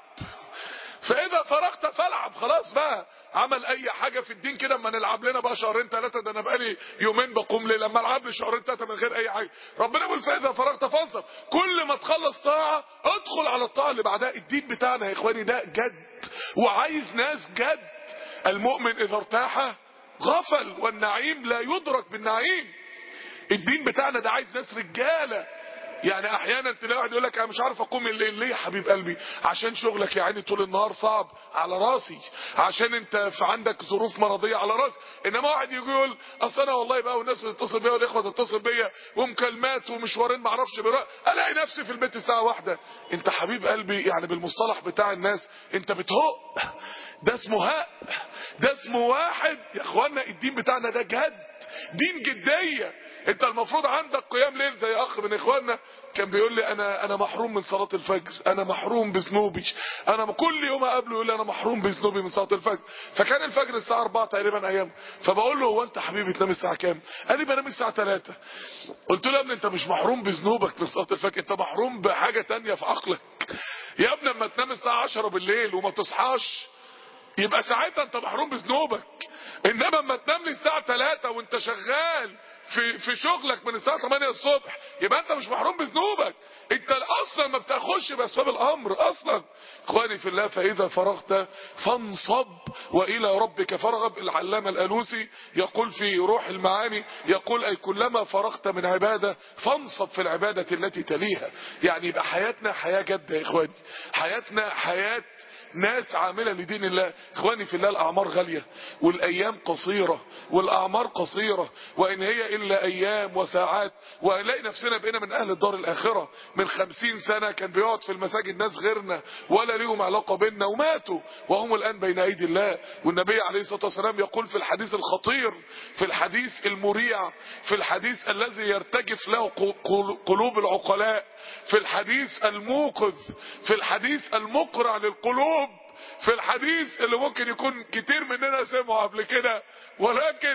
فاذا فرغت فالعب خلاص بقى عمل اي حاجه في الدين كده اما نلعب لنا بقى شهرين ثلاثه ده انا بقالي يومين بقوم ليه لما العب لي شهرين ثلاثه من غير اي حاجه ربنا بيقول فاذا فرغت فانصب كل ما تخلص طاعه ادخل على الطاعه اللي بعدها الدين بتاعنا يا اخواني ده جد وعايز ناس جد المؤمن اذا ارتاح غفل والنعيم لا يدرك بالنعيم الدين بتاعنا ده عايز ناس رجاله يعني احيانا تلاقي واحد يقول لك انا مش عارف اقوم الليل ليه يا حبيب قلبي عشان شغلك يا عيني طول النهار صعب على راسي عشان انت في عندك ظروف مرضيه على راسي انما واحد يجي يقول اصل انا والله بقى والناس بتتصل بيا والاخوه تتصل بيا ومكالمات ومشوارين ما اعرفش برا الاقي نفسي في البيت الساعه واحده انت حبيب قلبي يعني بالمصطلح بتاع الناس انت بتهق ده اسمه هق ده اسمه واحد يا اخوانا الدين بتاعنا ده جد دين جديه انت المفروض عندك قيام ليل زي اخ من اخواننا كان بيقول لي انا انا محروم من صلاه الفجر انا محروم بذنوبي انا كل يوم اقابله يقول لي انا محروم بذنوبي من صلاه الفجر فكان الفجر الساعه 4 تقريبا ايام فبقول له هو انت حبيبي تنام الساعه كام قال لي بنام الساعه 3 قلت له يا ابني انت مش محروم بذنوبك من صلاه الفجر انت محروم بحاجه تانية في عقلك يا ابني اما تنام الساعه 10 بالليل وما تصحاش يبقى ساعتها انت محروم بذنوبك انما اما تنام لي الساعه 3 وانت شغال في في شغلك من الساعه 8 الصبح يبقى انت مش محروم بذنوبك انت اصلا ما بتاخدش باسباب الامر اصلا اخواني في الله فاذا فرغت فانصب والى ربك فارغب العلامه الالوسي يقول في روح المعاني يقول اي كلما فرغت من عباده فانصب في العباده التي تليها يعني يبقى حياتنا حياه جاده يا اخواني حياتنا حياه ناس عاملة لدين الله اخواني في الله الاعمار غالية والايام قصيرة والاعمار قصيرة وان هي الا ايام وساعات وهنلاقي نفسنا بقينا من اهل الدار الاخرة من خمسين سنة كان بيقعد في المساجد ناس غيرنا ولا ليهم علاقة بيننا وماتوا وهم الان بين ايدي الله والنبي عليه الصلاة والسلام يقول في الحديث الخطير في الحديث المريع في الحديث الذي يرتجف له قلوب العقلاء في الحديث الموقظ في الحديث المقرع للقلوب في الحديث اللي ممكن يكون كتير مننا سمعوا قبل كده ولكن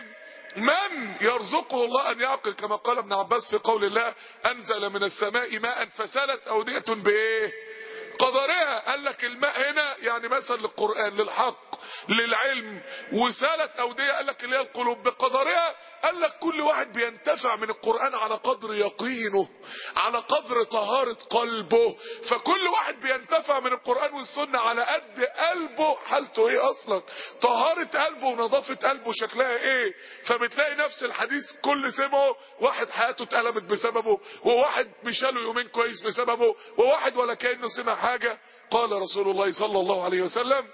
من يرزقه الله ان يعقل كما قال ابن عباس في قول الله انزل من السماء ماء فسالت اودية بايه قدرها قال لك الماء هنا يعني مثل للقرآن للحق للعلم وسالت أودية قال لك اللي هي القلوب بقدرها قال لك كل واحد بينتفع من القرآن على قدر يقينه على قدر طهارة قلبه فكل واحد بينتفع من القرآن والسنة على قد قلبه حالته ايه اصلا طهارة قلبه ونظافة قلبه شكلها ايه فبتلاقي نفس الحديث كل سمعه واحد حياته اتقلبت بسببه وواحد مشاله يومين كويس بسببه وواحد ولا كأنه سمع حاجة قال رسول الله صلى الله عليه وسلم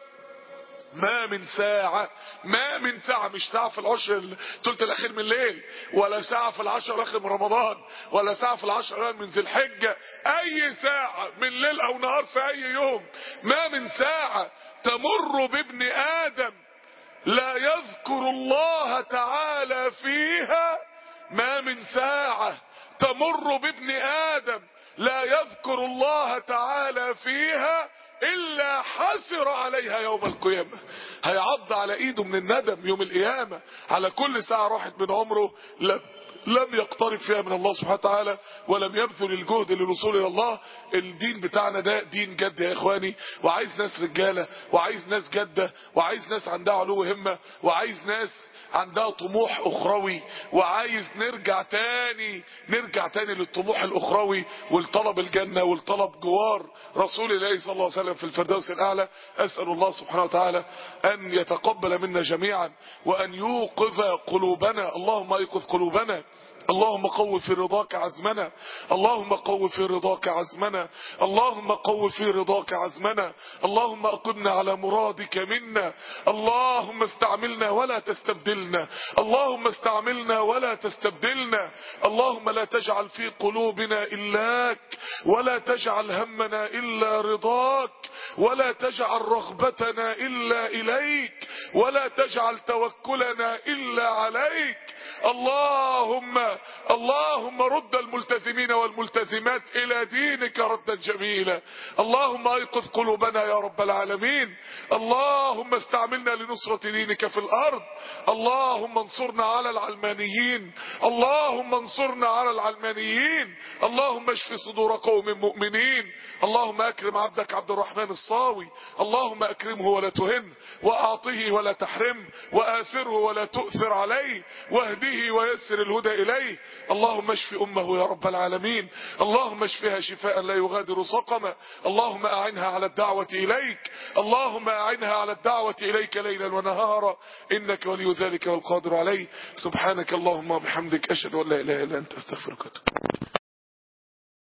ما من ساعة ما من ساعة مش ساعة في العشر الثلث الأخير من الليل ولا ساعة في العشر الأخير من رمضان ولا ساعة في العشر الأخير من ذي الحجة أي ساعة من ليل أو نهار في أي يوم ما من ساعة تمر بابن آدم لا يذكر الله تعالى فيها ما من ساعة تمر بابن آدم لا يذكر الله تعالى فيها إلا حسر عليها يوم القيامة هيعض على إيده من الندم يوم القيامة على كل ساعة راحت من عمره لم لم يقترب فيها من الله سبحانه وتعالى ولم يبذل الجهد للوصول الى الله الدين بتاعنا ده دين جد يا اخواني وعايز ناس رجاله وعايز ناس جده وعايز ناس عندها علو همه وعايز ناس عندها طموح اخروي وعايز نرجع تاني نرجع تاني للطموح الاخروي والطلب الجنه والطلب جوار رسول الله صلى الله عليه وسلم في الفردوس الاعلى اسال الله سبحانه وتعالى ان يتقبل منا جميعا وان يوقظ قلوبنا اللهم ايقظ قلوبنا اللهم قو في رضاك عزمنا اللهم قو في رضاك عزمنا اللهم قو في رضاك عزمنا اللهم اقمنا على مرادك منا اللهم استعملنا ولا تستبدلنا اللهم استعملنا ولا تستبدلنا اللهم لا تجعل في قلوبنا إلاك ولا تجعل همنا إلا رضاك ولا تجعل رغبتنا إلا إليك ولا تجعل توكلنا إلا عليك اللهم اللهم رد الملتزمين والملتزمات الى دينك ردا جميلا اللهم ايقظ قلوبنا يا رب العالمين اللهم استعملنا لنصرة دينك في الارض اللهم انصرنا على العلمانيين اللهم انصرنا على العلمانيين اللهم اشف صدور قوم مؤمنين اللهم اكرم عبدك عبد الرحمن الصاوي اللهم اكرمه ولا تهن واعطه ولا تحرم واثره ولا تؤثر عليه واهديه ويسر الهدى اليه اللهم اشف امه يا رب العالمين اللهم اشفها شفاء لا يغادر سقما اللهم اعنها على الدعوة اليك اللهم اعنها على الدعوة اليك ليلا ونهارا انك ولي ذلك والقادر عليه سبحانك اللهم وبحمدك اشهد ان لا اله الا انت استغفرك واتوب